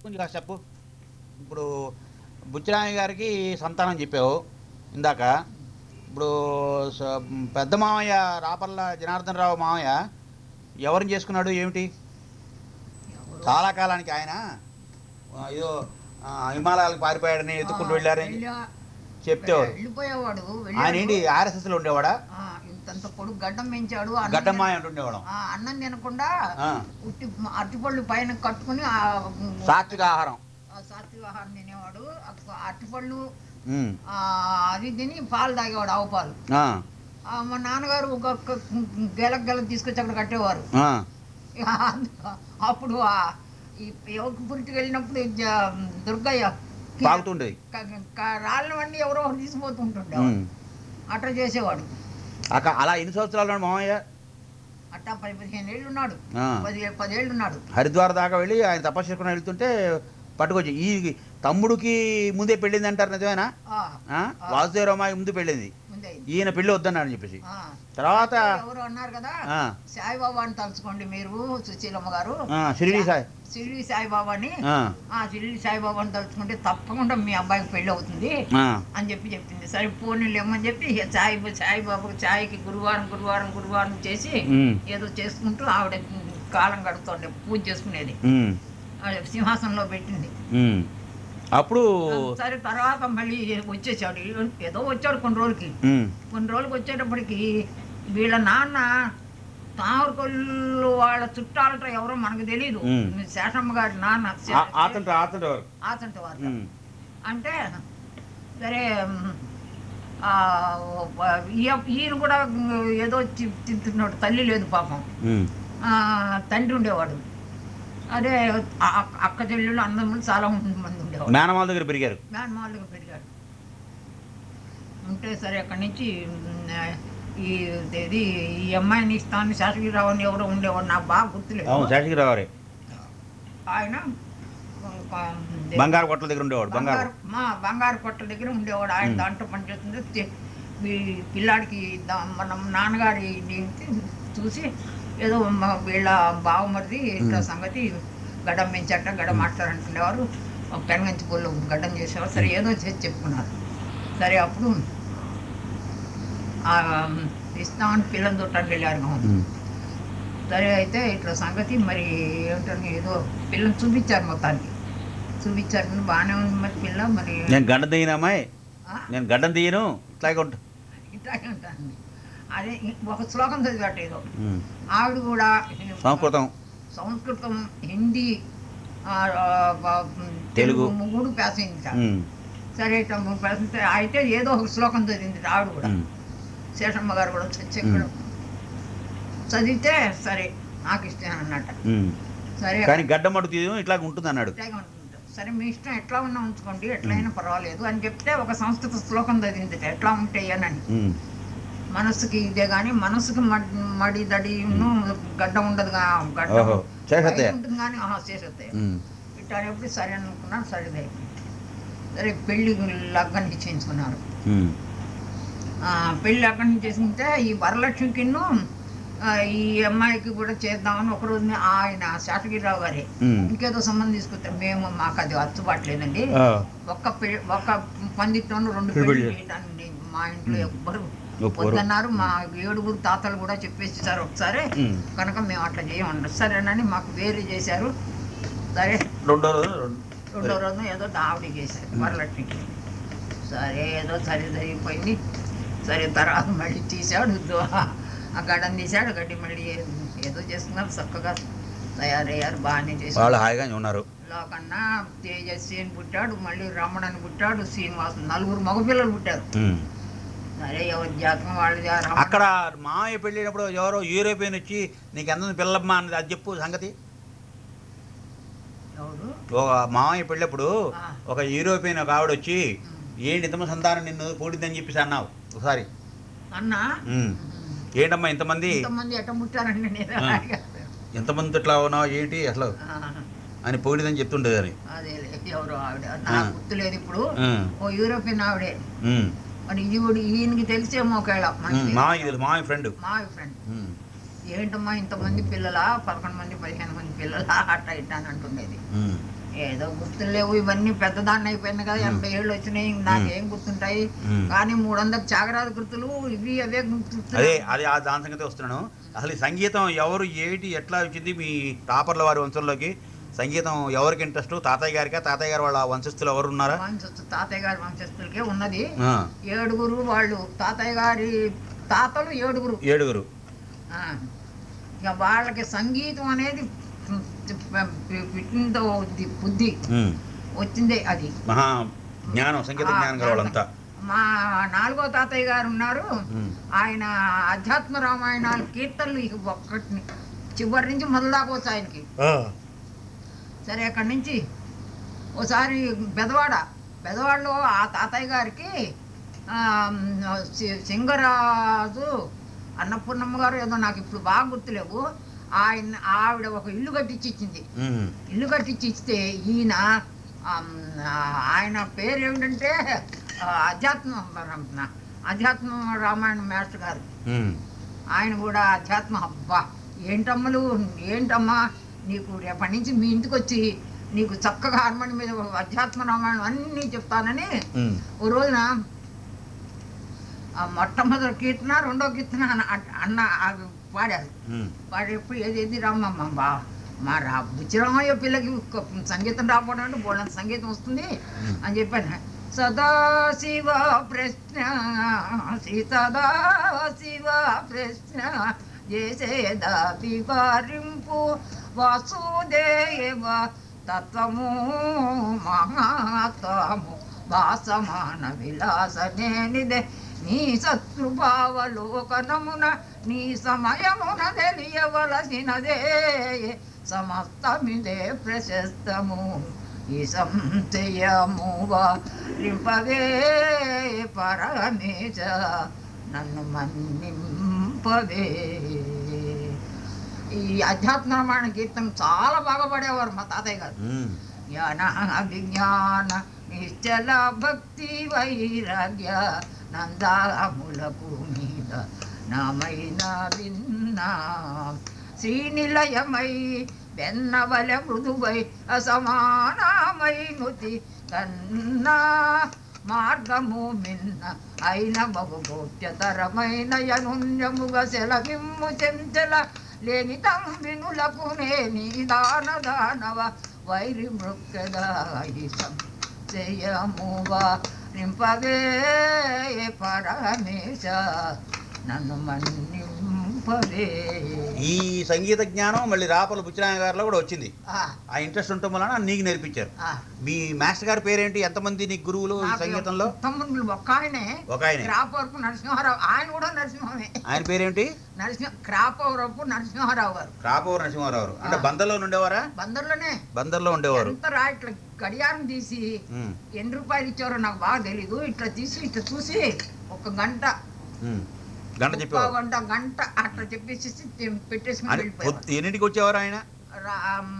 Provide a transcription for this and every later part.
కొంచెం కాస్త చెప్పు ఇప్పుడు బుచ్చిరామి గారికి సంతానం చెప్పావు ఇందాక ఇప్పుడు స- పెద్ద మామయ్య రాపల్ల జనార్దన్ రావు మామయ్య ఎవరిని చేసుకున్నాడు ఏమిటి చాలా కాలానికి ఆయన ఆ, ఏదో ఆ, హిమాలయాలకు పారిపోయాడని ఎత్తుకుంటూ వెళ్ళారని చెప్తేవారు వెళ్ళిపోయేవాడు ఆయన ఏంటి ఆర్ఎస్ఎస్ లో ఉండేవాడా ఆ, ఇంతంత పొడుగు గడ్డం పెంచాడు అన్నం గడ్డమ్మాయ అంటుండేవాడు తిన- ఆ, అన్నం తినకుండా ఆ, ఉట్టి అరటిపళ్ళు పైన కట్టుకుని ఆ సాత్విక ఆహారం ఆ సాత్విక ఆహారం తినేవాడు ఆ అరటిపళ్ళు ఉమ్, ఆ, అది తిని పాలు తాగేవాడు ఆవు పాలు ఆ, ఆ, మా నాన్నగారు ఒక ఒక గెలక్ గెలక్ తీసుకొచ్చి అక్కడ కట్టేవారు ఆ, ఇక అప్పుడు ఆ ఈ ఎవరికి పురిటికి వెళ్ళినప్పుడు జ- దుర్గయ్య తాగుతుండేది క- క- రాళ్ళవన్నీ ఎవరో ఒకరు తీసుకుపోతుంటుండే ఉమ్. అట్లా చేసేవాడు అక్క అలా ఎన్ని సంవత్సరాలు ఉన్నాడు మామయ్య అట్టా పది పదిహేను ఏళ్ళు ఉన్నాడు ఆ. పది పదేళ్ళు ఉన్నాడు హరిద్వార్ దాకా వెళ్ళి ఆయన తపస్సు చేసుకుని వెళ్తుంటే పట్టుకొచ్చి ఈ తమ్ముడికి ముందే పెళ్ళింది అంటారు నిజమేనా ఆ, ఆ? వాసుదేవరామాయి ముందు పెళ్ళింది ముందే అయింది. ఈయన పెళ్ళి వద్దన్నాడని చెప్పేసి ఆ. తర్వాత ఎవరు అన్నారు కదా ఆ, సాయిబాబాని తలుచుకోండి మీరు సుశీలమ్మ గారు ఆ, షిరిడి సాయి షిరిడి సాయిబాబాని ఆ, ఆ షిరిడి సాయిబాబాని తలుచుకుంటే తప్పకుండా మీ అబ్బాయికి పెళ్ళి అవుతుంది ఆ, అని చెప్పి చెప్పింది సరే పోనీలు ఏమని చెప్పి ఇక సాయి సాయిబాబాకి సాయికి గురువారం గురువారం గురువారం చేసి ఉమ్, ఏదో చేసుకుంటూ ఆవిడ కాలం గడుతుండే పూజ చేసుకునేది ఉమ్, ఆవిడ సింహాసనంలో పెట్టింది ఉమ్. అప్పుడు సరే తర్వాత మళ్ళీ వచ్చేసాడు ఏదో వచ్చాడు కొన్ని రోజులకి ఉమ్, కొన్ని రోజులకి వచ్చేటప్పటికి వీళ్ళ నాన్న తామరకొల్లు వాళ్ళ చుట్టాలట ఎవరో మనకు తెలియదు ఉమ్. శేషమ్మ గారి నాన్న ఆ- ఆతంట ఆతంట వారు. ఆతంట వారు ఉమ్, అంటే సరే మ్, ఆ, ఈయ- ఈయన కూడా ఏదో తి- తింటున్నాడు తల్లి లేదు పాపం ఉమ్, ఆ, తండ్రి ఉండేవాడు అదే ఆ- ఆ- అక్క చెల్లెళ్ళు అందములు చాలా మంది ఉండేవాడు మేనమాల దగ్గర పెరిగారు మేనమాలుగా పెరిగాడు ఉంటే సరే అక్కడి నుంచి మ్, ఈ ఇది ఈ అమ్మాయిని ఇస్తాను శాసగిరావు అని ఎవరో ఉండేవాడు నాకు బాగా గుర్తులేదు అవును శేషగిరి వారే ఆయన ఒక బంగారు కొట్ల దగ్గర ఉండేవాడు బంగారు బంగారు మా బంగారు కొట్ట దగ్గర ఉండేవాడు ఆయన మ్. దాంట్లో పనిచేస్తుంటే తె- ఈ పిల్లాడికి దా- మన నాన్నగారి దీనికి చూసి ఏదో మా వీళ్ళ బావమరిది ఇట్లా మ్. సంగతి గడ్డం పెంచట గడ్డం మాట్లాడుకునేవారు పెనగంచి పూలు గడ్డం చేసేవారు సరే ఏదో చేసి చెప్పుకున్నారు సరే అప్పుడు ఆ, ఇస్తామని పిల్లలు చూడటానికి వెళ్ళారు ఉమ్, సరే అయితే ఇట్లా సంగతి మరి ఏమిటని ఏదో పిల్లని చూపించారు మొత్తానికి చూపించారు బాగానే ఉంది మరి పిల్ల మరి నేను గడ్డం తీయను అమ్మాయి ఆ, నేను గడ్డం తీయను ఇట్లాగే ఉంటా ఇట్లాగే ఉంటాను అదే ఇ- ఒక శ్లోకం చదివాట ఏదో ఉమ్, ఆవిడ కూడా సంస్కృతం సంస్కృతం హిందీ ఆ, ఆ, బ- తెలుగు. తెలుగు మూడు పేసింది సార్ ఉమ్, సరే ఇట్లా మూడు పేసింది అయితే ఏదో ఒక శ్లోకం చదివింది ఆవిడ కూడా ఉమ్, శేషమ్మ గారు కూడా చెప్పడం చదివితే సరే నాకు ఇష్టం అన్నట్ట ఉమ్. సరే కానీ గడ్డం మటు తీయను ఇట్లాగ ఉంటుంది అన్నాడు ఇట్లాగే ఉంటుంది. సరే మీ ఇష్టం ఎట్లా ఉన్నా ఉంచుకోండి ఎట్లయినా పర్వాలేదు అని చెప్తే ఒక సంస్కృత శ్లోకం చదివింది ఎట్లా ఉంటాయి అని ఉమ్, మనసుకి ఇదే కానీ మనసుకి మడి మడి దడి గడ్డ ఉండదు గడ్డ ఓహో చేసేస్తే ఉంటుంది కానీ ఆహా చేసేస్తాయి ఉమ్, ఇట్లా ఎప్పుడు సరే అనుకున్నాను సరేదే సరే పెళ్ళి లగ్గం నిశ్చయించుకున్నారు ఉమ్, ఆ, పెళ్ళి లగ్గం చేసుకుంటే ఈ వరలక్ష్మికిను ఆ, ఈ అమ్మాయికి కూడా చేద్దామని ఒక రోజు ఆయన శాతగిరిరావు గారే ఉమ్. ఇంకేదో సంబంధం తీసుకొచ్చారు మేము మాకు అది అచ్చుబాట్లేదండి ఆ, ఒక్క పె- ఒక్క పందిట్లోనూ రెండు పెళ్లి పెళ్లి చేయాలి. చేయడానికి మా ఇంట్లో ఎవ్వరు ఒప్పుకోరు. వద్దన్నారు మా ఏడుగురు తాతలు కూడా చెప్పేసి సార్ ఒకసారి ఉమ్. కనుక మేము అట్లా చేయమన్నారు సరేనని మాకు వేరే చేశారు సరే రెండో రోజు రెండు- రెండో రోజు ఏదో దావడి చేశారు వరలక్ష్మికి సరే ఏదో సరే జరిగిపోయింది సరే తర్వాత మళ్ళీ తీశాడు దో- ఆ గడ్డం తీశాడు గడ్డి మళ్ళీ ఏదో చేస్తున్నారు చక్కగా తయారయ్యారు బాగానే చేశారు వాళ్ళు హాయిగానే ఉన్నారు లోకన్నా తేజస్వి అని పుట్టాడు మళ్ళీ రమణ అని పుట్టాడు శ్రీనివాస్ నలుగురు మగపిల్లలు పుట్టారు ఉమ్. సరే ఎవరి జాతకం వాళ్ళది ఆ రమణ- అక్కడ మామయ్య పెళ్ళినప్పుడు ఎవరో యూరోపియన్ వచ్చి నీకు ఎంత పిల్లమ్మా అన్నది అది చెప్పు సంగతి ఎవరు ఒక మామయ్య పెళ్ళప్పుడు ఆ. ఒక యూరోపియన్ ఒక ఆవిడ వచ్చి ఉమ్. ఏంటి ఇంతమంది సంతానం నిన్ను పూడిద్దని చెప్పేసి అన్నావు ఒకసారి అన్నా ఉమ్. ఏంటమ్మా ఇంతమంది ఇంతమంది ఎట్ట పుట్టారండి నేను ఆ. అడిగాను. ఎంతమంది ఇట్లా ఉన్నావు ఏంటి అసలు ఆ, అని పొగిడిదని చెప్తుండేది అని అదే ఎవరు ఆవిడ ఆ. నాకు గుర్తులేదు ఇప్పుడు ఉమ్. ఓ యూరోపియన్ ఆవిడే ఉమ్. మరి ఇది కూడా ఈయనకి తెలిసేమో ఒకవేళ ఉమ్. మనకి మామయ్య తెలుసు మామయ్య ఫ్రెండ్ మా ఫ్రెండ్ ఏంటమ్మా ఇంతమంది పిల్లలా పదకొండు మంది పదిహేను మంది పిల్లలా అట్ట ఇట్ట అని అంటుండేది ఏదో గుర్తులు లేవు ఇవన్నీ పెద్దదాన్ని అయిపోయింది కదా మ్. ఎనభై ఏళ్ళు వచ్చినాయి నాకేం గుర్తుంటాయి మ్. కానీ మూడు వందల త్యాగరాజ గుర్తులు ఇవి అవే అదే గుర్తున్నాయి అదే ఆ దాని సంగతి వస్తున్నాను అసలు ఈ సంగీతం ఎవరు ఏమిటి ఎట్లా వచ్చింది మీ టాపర్ల వారి వంశంలోకి సంగీతం ఎవరికి ఇంట్రెస్ట్ తాతయ్య గారికా తాతయ్య గారు వాళ్ళ వంశస్థులు ఎవరు ఉన్నారా వంశస్థు తాతయ్య గారి వంశస్థులకే ఉన్నది ఆ, ఏడుగురు వాళ్ళు తాతయ్య గారి తాతలు ఏడుగురు ఏడుగురు ఆ, ఇక వాళ్ళకి సంగీతం అనేది పుట్టిందో బుద్ధి ఉమ్. వచ్చిందే అది మహా జ్ఞానం సంగీత ఆ, జ్ఞానం గల వాళ్ళంతా మా నాలుగో తాతయ్య గారు ఉన్నారు ఉమ్. ఆయన అధ్యాత్మ రామాయణాలు కీర్తనలు ఇక ఒక్కటిని చివరి నుంచి మొదలు దాకా వచ్చు ఆయనకి సరే అక్కడి నుంచి ఓసారి బెదవాడ బెదవాడలో ఆ తాతయ్య గారికి ఆ, సి- సింగరాజు అన్నపూర్ణమ్మ గారు ఏదో నాకు ఇప్పుడు బాగా గుర్తులేవు ఆయన ఆవిడ ఒక ఇల్లు కట్టించి ఇచ్చింది ఉమ్. ఇల్లు కట్టించి ఇస్తే ఈయన ఆమ్, ఆయన పేరు ఏమిటంటే ఆ, అధ్యాత్మ అధ్యాత్మ రామాయణ మాస్టర్ గారు ఉమ్. ఆయన కూడా అధ్యాత్మ అబ్బా ఏంటమ్మలు ఏంటమ్మా నీకు రేపటి నుంచి మీ ఇంటికి వచ్చి నీకు చక్కగా హార్మోని మీద అధ్యాత్మ రామాయణం అన్నీ చెప్తానని ఉమ్. ఓ రోజున ఆ మొట్టమొదటి కీర్తన రెండో కీర్తన అన్న అన్న ఆ పాడారు ఉమ్. వాడెప్పుడు ఏదేది రామ్మమ్మ బా మా రా బుచ్చిరామయ్య పిల్లకి ఒక సంగీతం రాకపోవడం అంటే బోళ్ళంత సంగీతం వస్తుంది అని చెప్పాను సదాశివ ప్రశ్న సీతదా శివ ప్రశ్న చేసేదా వివరింపు వాసుదేవ తత్వము మహాత్వము వాసమాన విలాసనేనిదే నీ శత్రుభావలోకనమున నీ సమయమున తెలియవలసినదే సమస్తమిదే ప్రశస్తము ఈ సంశయమువా రింపవే పరమేశ నన్ను మన్నింపవే ఈ అధ్యాత్మరమాణ గీతం చాలా బాగా పాడేవారు మా తాతయ్య గారు ఉమ్. జ్ఞాన విజ్ఞాన నిశ్చల భక్తి వైరాగ్య నందాములకు మీద నామైన విన్నా శ్రీనిలయమై వెన్నవల మృదువై అసమానమై నుతి కన్నా మార్గము మిన్న అయిన బహు గోప్యతరమైన యనున్యముగ సెలవిమ్ము చెంచల లేని తంబినులకు నేని దాన దానవ వైరి మృక్కదాయిసం జయమువా నింపవే పరమేశ నన్ను మన్నింపవే ఈ సంగీత జ్ఞానం మళ్ళీ రాపల బుచ్చిరాయ గారిలో కూడా వచ్చింది ఆ, ఆ ఇంట్రెస్ట్ ఉండటం వలన నీకు నేర్పించారు ఆ. మీ మాస్టర్ గారి పేరేంటి ఎంతమంది నీకు గురువులు ఈ నాకు సంగీతంలో తమ్ముళ్ళు ఒక్క ఆయనే ఒక ఆయనే క్రాపవరపు నరసింహారావు ఆయన కూడా నరసింహమే ఆయన పేరేంటి నరసింహ క్రాపవరపు నరసింహారావు గారు రాపవర నరసింహారావు గారు. అంటే ఆ. బందర్లో ఉండేవారా బందర్లోనే బందర్లో ఉండేవారు ఎంత రా ఇట్లా గడియారం తీసి ఉమ్. ఎన్ని రూపాయలు ఇచ్చారో నాకు బాగా తెలీదు ఇట్లా తీసి ఇట్లా చూసి ఒక గంట ఉమ్. గంట ముప్పా చెప్పేవారు గంట గంట అట్లా చెప్పేసి తి- పెట్టేసుకుని అని వెళ్ళిపోయారు పొద్దు ఎన్నింటికి వచ్చేవారు ఆయన రా-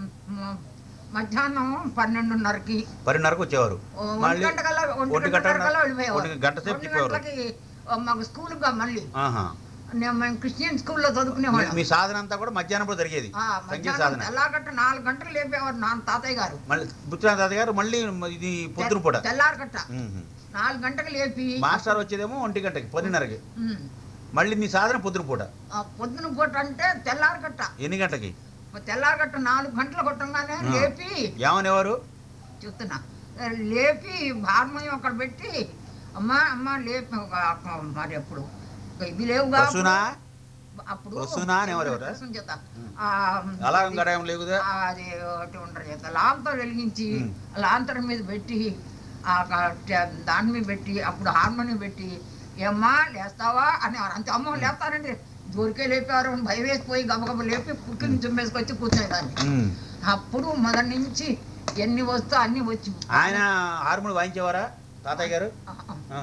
మ- మధ్యాహ్నం పన్నెండున్నరకి పన్నెండున్నరకు వచ్చేవారు ఓ ఒంటి మళ్ళీ గంట కల్లా ఒంటి ఒంటి గంట గంట కల్లా వెళ్ళిపోయేవారు ఒంటి గంట సేపు ఒంటి చెప్పేవారు. గంటలకి ఓ మాకు స్కూల్గా మళ్ళీ ఆహా. నేను మేము క్రిస్టియన్ స్కూల్లో మీ- చదువుకునేవాళ్ళం మీ సాధన అంతా కూడా మధ్యాహ్నం పూట జరిగేది ఆ, సంగీత మధ్యాహ్నం సాధన తెల్లారగట్ట నాలుగు గంటలు లేపేవారు నాన్న తాతయ్య గారు మళ్ళీ బుచ్చిరామ తాత గారు మళ్ళీ ఇది పొద్దున పూట తెల్లారగట్ట ఉహు. నాలుగు గంటలకు లేపి మాస్టర్ వచ్చేదేమో ఒంటి గంటకి పన్నెండున్నరకి ఉమ్, మళ్ళీ మీ సాధన పొద్దున పూట ఆ పొద్దున పూట అంటే తెల్లారగట్ట ఎన్ని గంటలకి తెల్లారగట్ట నాలుగు గంటలు కొట్టంగానే ఆ. లేపి ఏమనేవారు చూస్తున్నా లేపి హార్మోనియం అక్కడ పెట్టి అమ్మా అమ్మ లేపి ఒక- ఒక మరి అప్పుడు ఒక ఇది లేవుగా వసునా అప్పుడు వసునా అనేవారు ఎవరు? వసున చేత ఉమ్. ఆ, అలాగం అది- గడాయం లేవుదా ఆ, అది ఒకటి ఉండరు చేత లాంతర్ వెలిగించి ఉమ్. లాంతర్ మీద పెట్టి ఆ క- ట- దాని మీద పెట్టి అప్పుడు హార్మోనియం పెట్టి ఏమ్మా లేస్తావా అని అంతే అమ్మ లేస్తారండి దొరికే లేపారు అని భయం వేసిపోయి గబగబ లేపి పుట్టిన చుమ్మేసుకొచ్చి కూర్చునేదాన్ని ఉమ్. అప్పుడు మొదటి నుంచి ఎన్ని వస్తూ అన్ని వచ్చి ఆయన హార్మోని వాయించేవారా తాతయ్య గారు ఆ, ఆ. ఆ.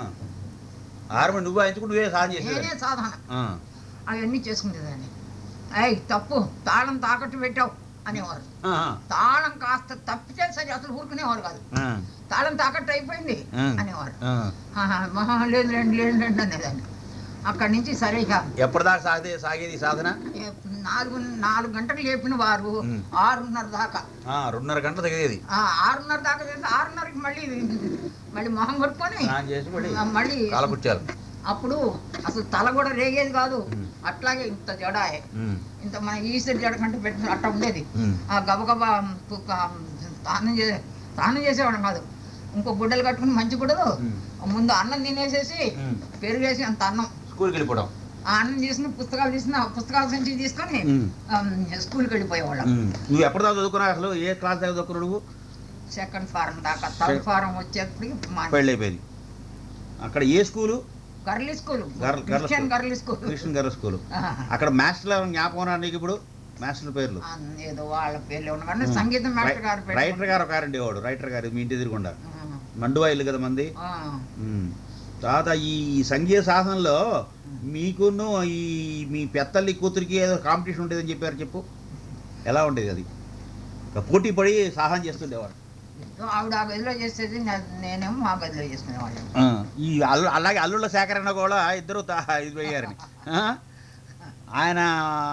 హార్మోని నువ్వు వాయించుకుంటూ నువ్వే సాధన నేనే చేసేదాన్ని సాధన ఆ. అవన్నీ చేసుకునేదాన్ని అయ్యి తప్పు తాళం తాకట్టు పెట్టావు అనేవారు ఆ, తాళం కాస్త తప్పితే సరే అసలు ఊరుకునేవారు కాదు ఆ, తాళం తాకట్టు అయిపోయింది ఆ. అనేవారు ఆ. ఆహా, మహా లేదు లేండి లేదు లేండి అనేదాన్ని అక్కడి నుంచి సరే ఇక ఎప్పటిదాకా సాగే సాగేది ఈ సాధన ఏ- నాలుగు నాలుగు గంటలు లేపిన వారు ఉమ్. ఆరున్నర దాకా ఆ, రెండున్నర గంటలు తగ్గేది ఆ, ఆరున్నర దాకా చేస్తే ఆరున్నరకి మళ్ళీ మళ్ళీ మొహం కొట్టుకొని స్నానం చేసి మళ్ళీ ఆ, మళ్ళీ కాలపుచ్చారు అప్పుడు అసలు తల కూడా రేగేది కాదు ఉమ్. అట్లాగే ఇంత జడాయే ఉమ్, ఇంత మన ఈశ్వరి జడ కంటే పెట్టిన అట్ట ఉండేది ఉమ్, ఆ గబగబా పు- క- స్నానం చే స్నానం చేసేవాళ్ళం కాదు ఇంకో గుడ్డలు కట్టుకుని మంచి గుడ్డలు ఉమ్, ముందు అన్నం తినేసేసి ఉమ్. పెరుగేసి అంత అన్నం స్కూల్కి వెళ్ళిపోవడం ఆ అన్నం తీసుకుని పుస్తకాలు తీసుకుని ఆ పుస్తకాల సంచి తీసుకొని ఉమ్, ఆమ్, స్కూల్కి వెళ్ళిపోయేవాళ్ళం ఉమ్. నువ్వు ఎప్పటిదాకా చదువుకున్నావు అసలు ఏ క్లాస్ దాకా చదువుకున్నావు నువ్వు సెకండ్ ఫారం దాకా థర్డ్ ఫారం వచ్చేప్పటికి మా పెళ్ళి అయిపోయింది అక్కడ ఏ school girly school girl- girl Christian school. Girly school Krishna గారి స్కూలు అక్కడ మాస్టర్లు ఎవరైనా జ్ఞాపకం ఉన్నారు నీకు ఇప్పుడు మాస్టర్ల పేర్లు ఆ, ఏదో వాళ్ళ పేర్లు ఉన్న కానీ ఉమ్. సంగీతం మాస్టర్ గారు రై- రైటర్ గారు ఒక ఆయన ఉండేవాడు రైటర్ గారు మీ ఇంటి ఎదురుగుండా ఆ, మండువా ఇల్లు కదా మంది ఆ. ఉమ్. తర్వాత ఈ సంగీత సాధనలో మీకును ఈ మీ పెత్తల్లి కూతురికి ఏదో కాంపిటీషన్ ఉండేదని చెప్పారు చెప్పు ఎలా ఉండేది అది ఒక పోటీ పడి సాధన చేస్తుండేవాడు ఏదో ఆవిడ ఆ గదిలో చేసేది నే- నేనేమో మా గదిలో చేసుకునేవాళ్ళం ఆ, ఈ అల్లు అలాగే అల్లుళ్ళ సేకరణ కూడా ఇద్దరు తా- ఇది అయ్యారని ఆ? ఆయన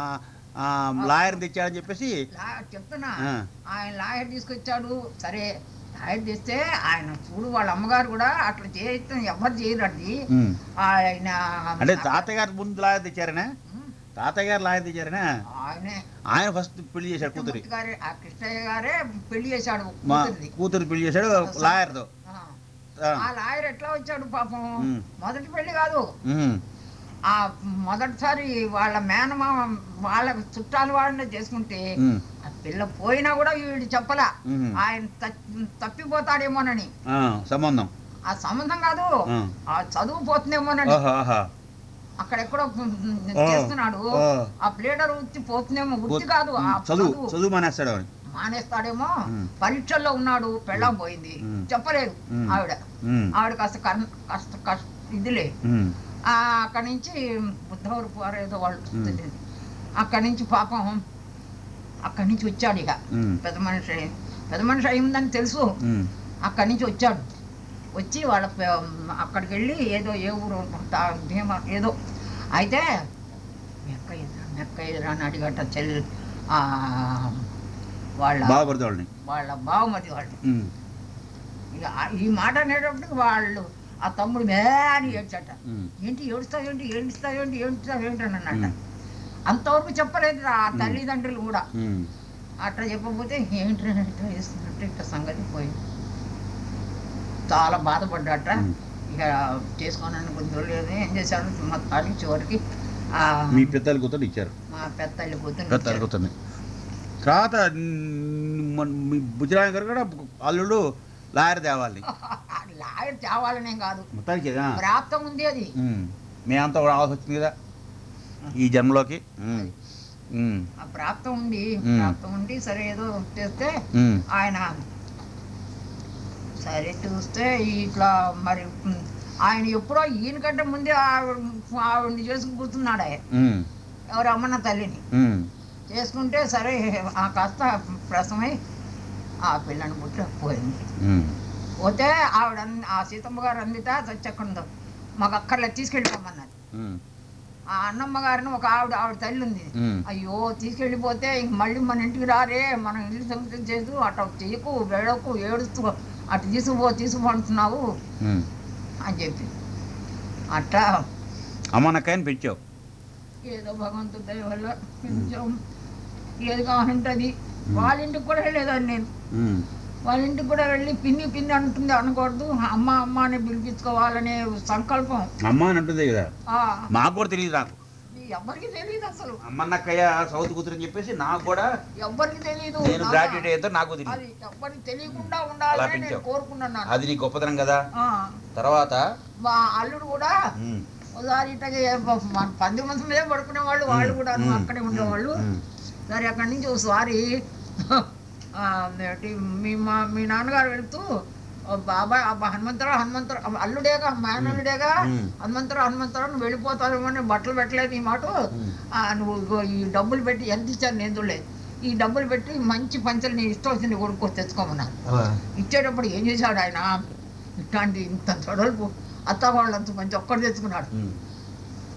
లాయర్ తెచ్చాడని చెప్పేసి లా- చెప్తున్నా ఆ. ఆయన లాయర్ తీసుకొచ్చాడు సరే లాయర్ తెస్తే ఆయన చూడు వాళ్ళ అమ్మగారు కూడా అట్లా చేయటం ఎవరు చేయరండి ఉమ్. ఆయన అంటే తాతగారు ముందు లాయర్ తెచ్చారనా ఉమ్, తాతయ్య గారు లాయర్ తెచ్చారనా ఆయనే ఆయన ఫస్ట్ పెళ్లి చేశాడు కూతురి కృష్ణమూర్తి గారే ఆ కృష్ణయ్య గారే పెళ్లి చేశాడు మా కూతురిది. కూతురు పెళ్లి చేశాడు లాయర్తో ఆ. ఆ. ఆ లాయర్ ఎట్లా వచ్చాడు పాపం ఉమ్. మొదటి పెళ్లి కాదు ఉమ్. ఆ మొదటిసారి వాళ్ళ మేనమామ వాళ్ళ చుట్టాలు వాళ్ళని చేసుకుంటే ఉమ్. ఆ పిల్ల పోయినా కూడా వీడు చెప్పలా ఉమ్. ఆయన త- తప్పిపోతాడేమోనని ఆ, సంబంధం ఆ సంబంధం కాదు ఆ. ఆ చదువు పోతుందేమోనని ఆహా, ఆహా. అక్కడెక్కడో ఆ. చేస్తున్నాడు ఆ. ఆ ప్లేడర్ వృత్తి పోతుందేమో వృత్తి కాదు ఆ చదువు చదువు చదువు మానేస్తాడు అని మానేస్తాడేమో ఉమ్. పరీక్షల్లో ఉన్నాడు పెళ్ళం పోయింది ఉమ్. చెప్పలేదు ఉమ్. ఆవిడ ఉమ్. ఆవిడ కాస్త కన్- కష్ట కష్ట ఇదిలే ఉమ్. ఆ, అక్కడి నుంచి బుద్ధవరు పోరేదో వాళ్ళు ఉమ్. తెలియదు అక్కడి నుంచి పాపం అక్కడి నుంచి వచ్చాడు ఇక ఉమ్. పెద్ద మనిషి పెద్ద మనిషి అయిందని తెలుసు ఉమ్. అక్కడి నుంచి వచ్చాడు వచ్చి వాళ్ళ ప- అక్కడికి వెళ్ళి ఏదో ఏ ఊరు తా- భీమా ఏదో అయితే మెక్క ఎదురా మెక్క ఎదురా అని అడిగట చెల్లి ఆ, వాళ్ళ బాగుపడతాడు వాళ్ళ బావమతి వాళ్ళు ఉమ్. ఇక ఆ- ఈ మాట అనేటప్పటికి వాళ్ళు ఆ తమ్ముడు మే అని ఏడ్చట ఉమ్. ఏంటి ఏడుస్తావు ఏంటి ఏడుస్తావు ఏంటి ఏడుస్తావు ఏంటి అని అన్నట ఉమ్. అంతవరకు చెప్పలేదు ఆ తల్లిదండ్రులు కూడా ఉమ్. అట్లా చెప్పకపోతే ఏంటి ఇట్లా చేస్తున్నట్టు ఇట్లా సంగతి పోయింది చాలా బాధపడ్డట ఉమ్. ఇక చేసుకోనని కొంచెం లేదు ఏం చేశాడు మొత్తానికి చివరికి ఆ, మీ పెద్దలు కూతురు ఇచ్చారు మా పెద్దల్లి కూతురు పెద్దలు కూతుర్ని తర్వాత ఉమ్, మన- మీ బుజ్జరాయ గారు కూడా అల్లుడు లాయర్ తేవాలి లాయర్ తేవాలనేం కాదు మొత్తానికి ఆ. ప్రాప్తం ఉంది అది ఉమ్. మేమంతా కూడా రావాల్సి వచ్చింది కదా ఈ జన్మలోకి ఉమ్. ఉమ్. ఆ ప్రాప్తం ఉంది ఉమ్. ప్రాప్తం ఉండి సరే ఏదో చేస్తే ఉమ్. ఆయన సరే చూస్తే ఇట్లా మరి ఉమ్, ఆయన ఎప్పుడో ఈయనకంటే ముందే ఆవిడ ఆవిడని చేసుకుని కూర్చున్నాడు ఆయన ఉమ్. ఎవరు అమ్మన్న తల్లిని ఉమ్. చేసుకుంటే సరే ఆ కాస్త ప్రసమై ఆ పిల్లని పుట్టి పోయింది ఉమ్. పోతే ఆవిడ అంది- ఆ సీతమ్మ గారు అందిట చచ్చకుందో మాకు అక్కర్లే తీసుకెళ్ళిపోమన్నది ఉమ్. ఆ అన్నమ్మ గారిని ఒక ఆవిడ ఆవిడ తల్లి ఉంది ఉమ్. అయ్యో తీసుకెళ్ళిపోతే ఇంక మళ్ళీ మన ఇంటికి రారే మనం ఇల్లు సంగతి చేసు అటు చెయ్యకు వెళ్ళకు ఏడుస్తూ అటు తీసుకుపో తీసుకుపో అంటున్నావు ఉమ్. అని చెప్పి అట్టా అమ్మనక్కని పెంచావు ఏదో భగవంతుడి దయ వల్ల కొంచెం ఏది కావాలంటే అది వాళ్ళ ఇంటికి కూడా వెళ్ళేదాన్ని నేను ఉమ్. వాళ్ళ ఇంటికి కూడా వెళ్ళి పిన్ని పిన్ని అంటుంది అనకూడదు అమ్మ అమ్మ అని పిలిపించుకోవాలనే సంకల్పం అమ్మ అని అంటుంది కదా ఆ, మాకు కూడా తెలియదు నాకు ఇది ఎవ్వరికి తెలియదు అసలు అమ్మన్నక్కయ్య సౌత్ కూతురు అని చెప్పేసి నాకు కూడా ఎవ్వరికి తెలియదు నేను గ్రాడ్యుయేట్ అయితే నాకు తెలియదు అది ఎవ్వరికి తెలియకుండా అలా ఉండాలని నేను పెంచావు. కోరుకున్నాను అది నీ గొప్పతనం కదా ఆ, తర్వాత మా అల్లుడు కూడా ఉమ్. ఒకసారి ఇట్టగా ఏ- మన పంది మంచం మీదే పడుకునే వాళ్ళు వాళ్ళు కూడా ఉమ్. అక్కడే ఉండేవాళ్ళు ఉమ్. సరే అక్కడి నుంచి ఒకసారి ఆ, ఏంటి, మీ మా మీ నాన్నగారు వెళ్తూ "ఓ బాబాయ్ అబ్బా హనుమంతరావు హనుమంతరావు అబ్బా, అల్లుడేగా మేనల్లుడేగా ఉమ్. హనుమంతరావు హనుమంతరావు నువ్వు వెళ్ళిపోతావేమో అని బట్టలు పెట్టలేదు ఈ మాట ఉమ్. ఆ, నువ్వు ఇగో ఈ డబ్బులు పెట్టి ఎంత ఇచ్చారు నేను చూడలేదు ఈ డబ్బులు పెట్టి మంచి పంచలు నీ ఇష్టం వచ్చింది కొనుక్కో తెచ్చుకోమన్నాను ఇచ్చేటప్పుడు ఏం చేశాడు ఆయన ఇట్లాంటి ఇంత తొడలు అత్త వాళ్ళంత మంచి ఒక్కడు తెచ్చుకున్నాడు ఉమ్.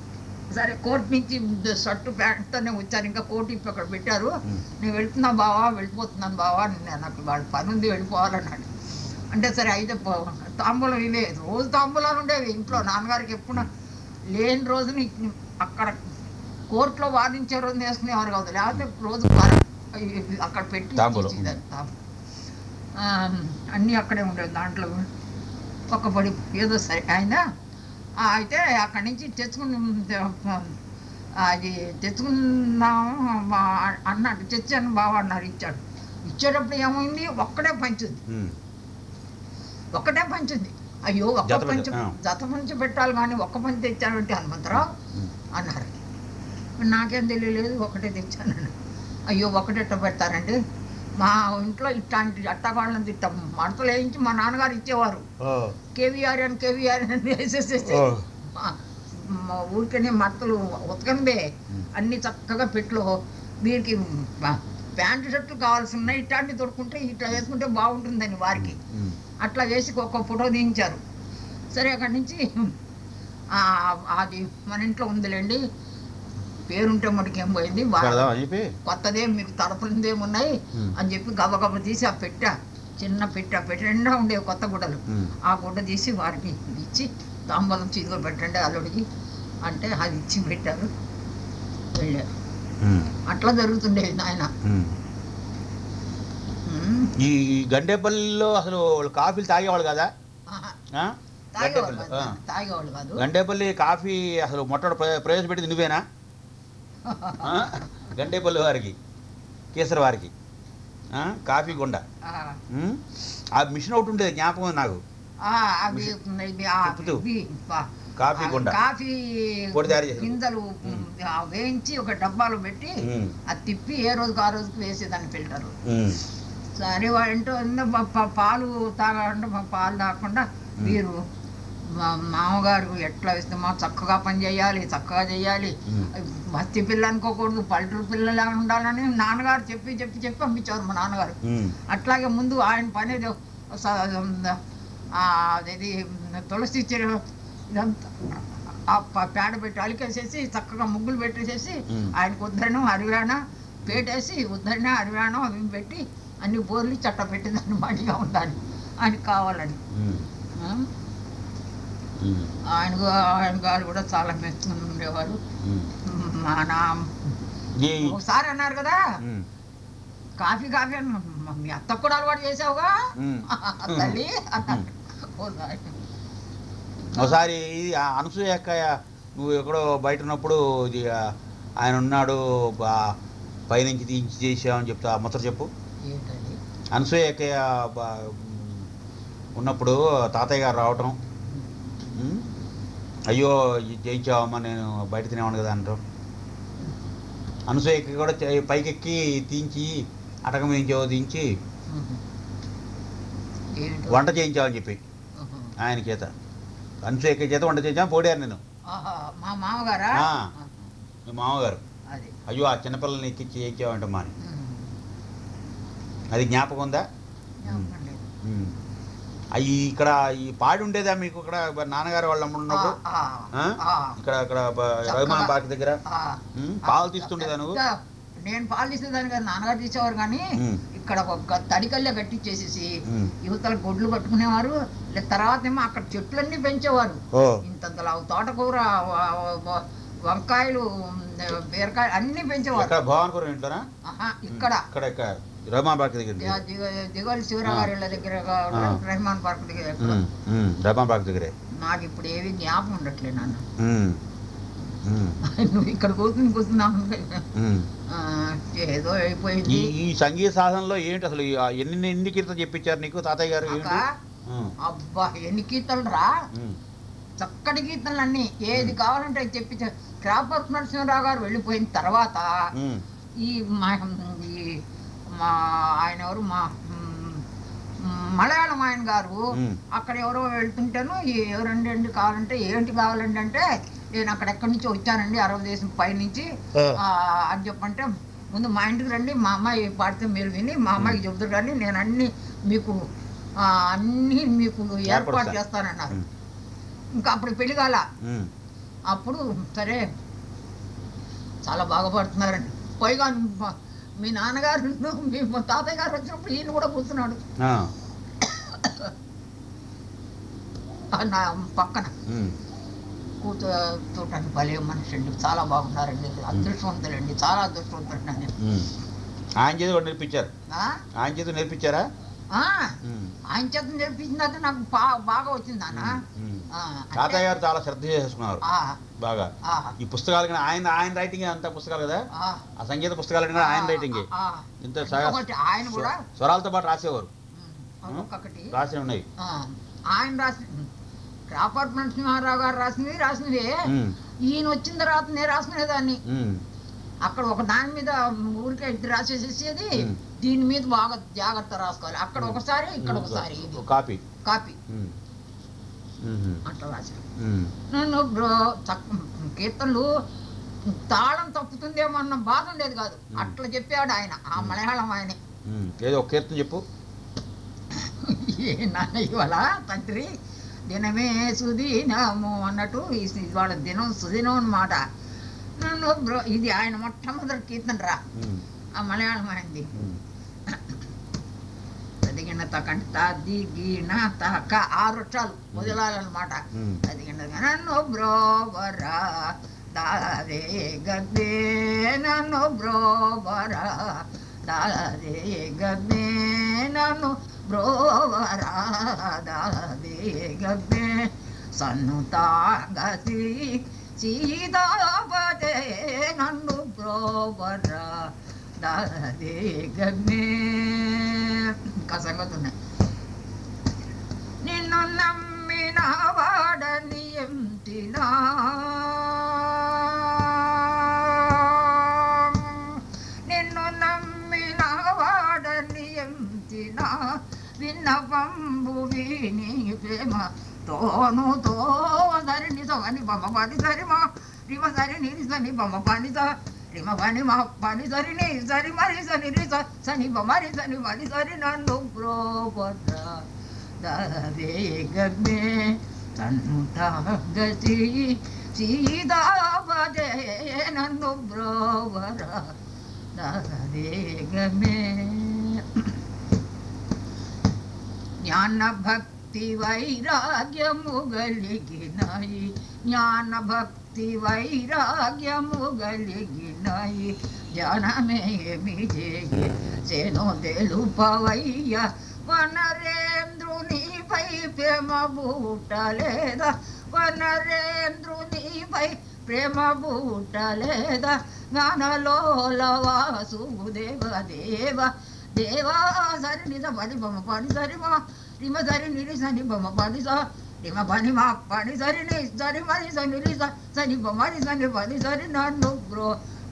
సరే కోర్టు నుంచి షర్టు ప్యాంట్తోనే వచ్చాను ఇంకా కోర్టు ఇప్పి అక్కడ పెట్టారు ఉమ్. నేను వెళ్తున్నా బావా వెళ్ళిపోతున్నాను బావా నేను నాకు వాళ్ళ పని ఉంది వెళ్ళిపోవాలన్నాడు అంటే సరే అయితే పో- తాంబూలం ఇవే రోజు తాంబూలాలు ఉండేవి ఇంట్లో నాన్నగారికి ఎప్పుడు లేని రోజుని అక్కడ కోర్టులో వాదించే రోజు వేసుకునేవారు కాదు లేకపోతే రోజు వర- ఇవి అక్కడ పెట్టి తాంబూలం. ఇచ్చేదాన్ని తాంబూలం. ఆ, అన్నీ అక్కడే ఉండేవి దాంట్లో ఒక పడి ఏదో సరే ఆయన ఆ, అయితే అక్కడి నుంచి తెచ్చుకుని అది తెచ్చుకున్నాము మా అన్నాడు తెచ్చాను బావ అన్నారు ఇచ్చాడు ఇచ్చేటప్పుడు ఏమైంది ఒక్కడే పంచుంది ఉమ్. ఒక్కటే పంచుంది అయ్యో ఒక్క జత పంచ- పంచు ఆ. జత పంచు పెట్టాలి కానీ ఒక్క పంచు తెచ్చానంటే హనుమంతరావు ఉమ్. అన్నారు నాకేం తెలియలేదు ఒకటే తెచ్చాను అయ్యో ఒకటెట్ట పెడతారండి మా ఇంట్లో ఇట్లాంటి అట్టగాళ్ళని తిట్టాం మడతలు వేయించి మా నాన్నగారు ఇచ్చేవారు ఓ. కేవీఆర్ అని కేవీఆర్ అని వేసేసేసి ఓ. మా- మా ఊరికనే మట్టలు ఉతకందే ఉమ్. అన్ని చక్కగా పెట్లో వీరికి ప- ప్యాంటు షర్ట్లు కావాల్సి ఉన్నాయి ఇట్లాంటి తొడుకుంటే ఇట్లా వేసుకుంటే బాగుంటుందని వారికి ఉమ్. అట్లా వేసి ఒక్క ఫోటో తీయించారు సరే అక్కడి నుంచి ఆ, అది మన ఇంట్లో ఉందిలేండి పేరుంటే మటుకేం పోయింది వా- పెడదాం అని చెప్పి కొత్తదే మీకు తరపులదేమున్నాయి ఉమ్. అని చెప్పి గబగబ తీసి ఆ పెట్ట చిన్న పెట్ట పెట్ట నిండా ఉండేవి కొత్త గుడ్డలు ఉమ్. ఆ గుడ్డ తీసి వారికి ఇచ్చి తాంబూలం చీదుగా పెట్టండి అల్లుడికి అంటే అది ఇచ్చి పెట్టారు వెళ్ళారు ఉమ్. అట్లా జరుగుతుండేది నాయన ఉమ్. ఉమ్. ఈ గండేపల్లిలో అసలు వాళ్ళు కాఫీలు తాగేవాళ్ళు కదా ఆహా. ఆ? తాగేవాళ్ళు గండేపల్లి కాదు, ఆ. తాగేవాళ్ళు కాదు గండేపల్లి కాఫీ అసలు మొట్టమొదటి ప్రవే- ప్రవేశపెట్టింది నువ్వేనా ఆ? గండేపల్లి వారికి కేసరి వారికి ఆ? కాఫీ గుండ ఆ, ఉమ్? ఆ మిషన్ ఒకటి ఉండేది జ్ఞాపకం ఉంది నాకు ఆ, అవి ఇవి, ఆ, తిప్పుతూ. ఇవి, పా- కాఫీ ఆ, గుండ కాఫీ పొడి తయారు చేసేది. గింజలు ఉమ్. ఆ, వేయించి ఒక డబ్బాలో పెట్టి ఉమ్. అది తిప్పి ఏ రోజుకి ఆ రోజుకి వేసేదాన్ని ఫిల్టర్ ఉమ్. సరే వాడింటో ఏందో ప- ప- పాలు తాగాలంటే మా పాలు తాగకుండా మీరు మా మామగారు ఎట్లా ఇస్తే మా చక్కగా పని చేయాలి చక్కగా చేయాలి ఉమ్. మస్తి పిల్ల అనుకోకూడదు పల్లెటూరు పిల్లలా ఉండాలని నాన్నగారు చెప్పి చెప్పి చెప్పి పంపించారు మా నాన్నగారు ఉమ్. అట్లాగే ముందు ఆయన పని ఏదో స- ఆ, అదేది తులసి చెరు ఇదంతా ఆ ప- పేడ పెట్టి అలికేసేసి చక్కగా ముగ్గులు పెట్టేసేసి ఉమ్. ఆయనకు ఉద్దరణం అరివాణ పేటేసి ఉద్దరణ అరివాణం అవి పెట్టి అన్ని బోర్లు చట్ట పెట్టేదాన్ని మడిగా ఉండాలి ఆయనకు కావాలని ఉమ్. ఆ? ఉమ్. ఆయన ఆయన గారు కూడా చాలా మెచ్చుకుని ఉండేవారు ఉమ్. మా నా ఈ ఒకసారి అన్నారు కదా ఉమ్. కాఫీ కాఫీ అని మ- మీ అత్త కూడా అలవాటు చేసావుగా ఉమ్. తల్లి అన్నాడు ఓసారి ఒకసారి ఇది ఆ అనసూయ అక్క నువ్వు ఎక్కడో బయట ఉన్నప్పుడు ఇది ఆ, ఆయన ఉన్నాడు బా- పైనుంచి తీయించి చేసామని చెప్తా ఆ ముచ్చట చెప్పు ఏంటది అనసూయ అక్కయ్య బా- ఉన్నప్పుడు తాతయ్య గారు రావటం ఉమ్, అయ్యో ఇది చేయించావమ్మా నేను బయట తినేవాడు కదా అంటాం అనసూయ అక్క కూడా చే- పైకెక్కి తీయించి అటకం వేయించావు తీయించి ఏంటో వంట చేయించావని చెప్పి ఆహా. ఆయన చేత అనసూయ అక్క చేత వంట చేయించాను పోడారు నేను ఆహా, మా మామగారా ఆ. ఆహా. మీ మామగారు అది అయ్యో ఆ చిన్నపిల్లల్ని ఎక్కించి చేయించావంటమ్మా అని ఉమ్. అది జ్ఞాపకం ఉందా జ్ఞాపకం లేదు. ఉమ్. అయ్యి ఇక్కడ ఈ పాడి ఉండేదా మీకు ఇక్కడ బ- నాన్నగారు వాళ్ళ అమ్మ ఉన్నప్పుడు ఆ, ఆ? ఆ, ఇక్కడ ఇక్కడ బ- చక్కగా. రఘుమాన్ పార్క్ దగ్గర ఆ. ఉమ్, పాలు తీస్తుండేదా నువ్వు ఇంకా నేను పాలు తీసేదాన్ని కదా నాన్నగారు తీసేవారు కానీ ఉమ్, ఇక్కడ ఒక తడికల్లే కట్టించేసేసి ఉమ్. యువతల గొడ్లు కట్టుకునేవారు లే- తర్వాత ఏమో అక్కడ చెట్లన్నీ పెంచేవారు ఓ ఇంతంతలా తోటకూర వ- వ- వంకాయలు బీరకాయలు అన్నీ పెంచేవారు ఇక్కడ భవాన్పురం ఇంట్లోనా ఆహా, ఇక్కడ ఇక్కడ ఇక్కడ రఘుమాన్ పార్క్ దగ్గర ది- ది- దిగోలి శివరాగారి ఇళ్ళ దగ్గర ఆ. రెహమాన్ పార్క్ దగ్గర ఎక్కడ. ఉమ్, ఉమ్, రఘుమాన్ పార్క్ దగ్గరే నాకు ఇప్పుడు ఏవి జ్ఞాపకం ఉండట్లే నాన్న ఉమ్, ఉమ్, నువ్వు ఇక్కడ కూర్చుని కూర్చున్నావు ఉమ్. ఏదో ఈ అయిపోయింది ఈ సంగీత సాధనలో ఏంటి అసలు ఈ- ఆ ఎన్ని ఎన్ని కీర్తన చెప్పించారు నీకు తాతయ్య గారు ఏంటి అక్క, ఉమ్, అబ్బా ఎన్ని కీర్తనలు రా ఉమ్, చక్కటి కీర్తనలు అన్ని ఏది కావాలంటే అది చెప్పి క్రాపర్ నరసింహరావు గారు వెళ్ళిపోయిన తర్వాత ఉమ్, ఈ మా ఈ మా ఆయన ఎవరు మా మ్, మలయాళం ఆయన గారు ఉమ్. అక్కడ ఎవరో వెళ్తుంటేను ఈ ఎవరండి అండి కావాలంటే ఏంటి కావాలండి అంటే నేను అక్కడ ఎక్కడి నుంచి వచ్చానండి అరవై దేశం పైనుంచి ఆ. ఆ, అని చెప్పంటే ముందు మా ఇంటికి రండి మా అమ్మాయి పాడితే మీరు విని మా అమ్మాయికి చెబుతారు కానీ నేను అన్ని మీకు ఆ, అన్ని మీకు ఏర్పాటు ఏర్పరుస్తా. చేస్తానన్నారు ఉమ్, ఇంకా అప్పుడు పెళ్లి కాల ఉమ్, అప్పుడు సరే చాలా బాగా పడుతున్నారండి పైగా మ- మీ నాన్నగారు మీ తాతయ్య గారు వచ్చినప్పుడు ఈయన కూడా కూర్చున్నాడు ఆ, ఆ నా పక్కన ఉమ్, కూర్చో చూడటానికి భలే మనిషి అండి చాలా బాగున్నారండి అదృష్టవంతులండి చాలా అదృష్టవంతులండి ఉమ్. ఆయన చేతి కూడా నేర్పించారు ఆ? ఆయన చేతి నేర్పించారా ఆ, ఉమ్, ఆయన చేత నేర్పించిందాక నాకు బా- బాగా వచ్చింది నాన్న ఉమ్. ఆ, అంటే- తాతయ్య గారు చాలా శ్రద్ధ చేసుకున్నారు ఆ, బాగా ఆ, ఈ పుస్తకాలు కానీ ఆయన ఆయన రైటింగ్ అంతా పుస్తకాలు కదా ఆ, ఆ సంగీత పుస్తకాలు కూడా ఆయన రైటింగే ఆ, ఇంత ఇంకొకటి ఆయన కూడా స్వరాలతో పాటు రాసేవారు ఉమ్, ఒక్కొక్కటి రాసి ఉన్నాయి ఆ, ఆయన రాసిన రాపర్ట్ నరసింహారావు గారు రాసినవి రాసినవి ఉమ్, ఈయన వచ్చిన తర్వాత నేను రాసుకునేదాన్ని ఉమ్, అక్కడ ఒక దాని మీద ఊరికే ఇటు రాసేసేసేది ఉమ్. దీని మీద బాగా జాగ్రత్త రాసుకోవాలి అక్కడ ఒకసారి ఇక్కడ ఒకసారి ఇది ఒక కాపీ కాపీ ఉమ్, ఉమ్, అట్లా రాశాను ఉమ్, నన్ను బ్రో తక్- కీర్తనలు తాళం తప్పుతుందేమో అన్న బాధ ఉండేది కాదు అట్లా చెప్పాడు ఆయన ఆ మలయాళం ఆయన ఉమ్. ఏదో ఒక కీర్తన చెప్పు ఏ నాన్న ఇవాళ తండ్రి దినమే సుదినము అన్నట్టు ఈ ఇవాళ దినం సుదినం అన్నమాట నన్ను బ్రో ఇది ఆయన మొట్టమొదటి కీర్తన రా ఉమ్, ఆ మలయాళం ఆయనది ఉమ్, అదిగిన తకంట దిగిన తక ఆరు వృక్షాలు మొదలాలన్నమాట ఉమ్. అదిగిన నన్ను బ్రోవరా దాదే గద్దే నన్ను బ్రోవరా దాదే గద్దే నన్ను బ్రోవరా దాదే గద్దే సన్నుతాగసి సీతాపదే నన్ను బ్రోవరా దాదే గద్దే ఇంకా సంగతి ఉన్నాయి నిన్ను నమ్మిన వాడని ఎంతినా నిన్ను నమ్మిన వాడని ఎంతినా విన్నపంబు విని ప్రేమ తోను తో సరిని సని బొమ్మ పని సరిమా రిమ సరి నిరి సని బొమ్మ పని స రిమ పని మా పని సరి ని సరి మరి సని రి స సని బొమ్మ రి సని మరి సరి నన్ను ప్రోపడ్డా దాదే గమ్మే తన్నుతాగసి సీతాపదే నన్ను బ్రోవర దాదే గమ్మే జ్ఞాన భక్తి వైరాగ్యము గలిగినాయి జ్ఞాన భక్తి వైరాగ్యము గలిగినాయి జ్ఞానమేమి చేయి సేనో తెలుపవయ్య వనరేంద్రునిపై ప్రేమ బూట లేదా వనరేంద్రునిపై ప్రేమ బూట లేదా జ్ఞానలోల వాసుదేవ దేవ దేవా సరి నిజ పని బొమ్మ పని సరి మా రిమ సరి నిరి సని బొమ్మ పని స రిమ పని మా పని సరి ని సరి మరి సని రి స సని బొమ్మ రి సని పని సరి నన్ను బ్రో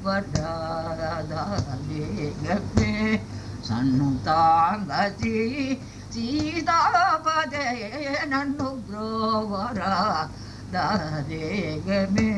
వడ్డాదే గప్పే సన్ను తాంగసి సీతాపదే నన్ను బ్రోవరా దాదే గమే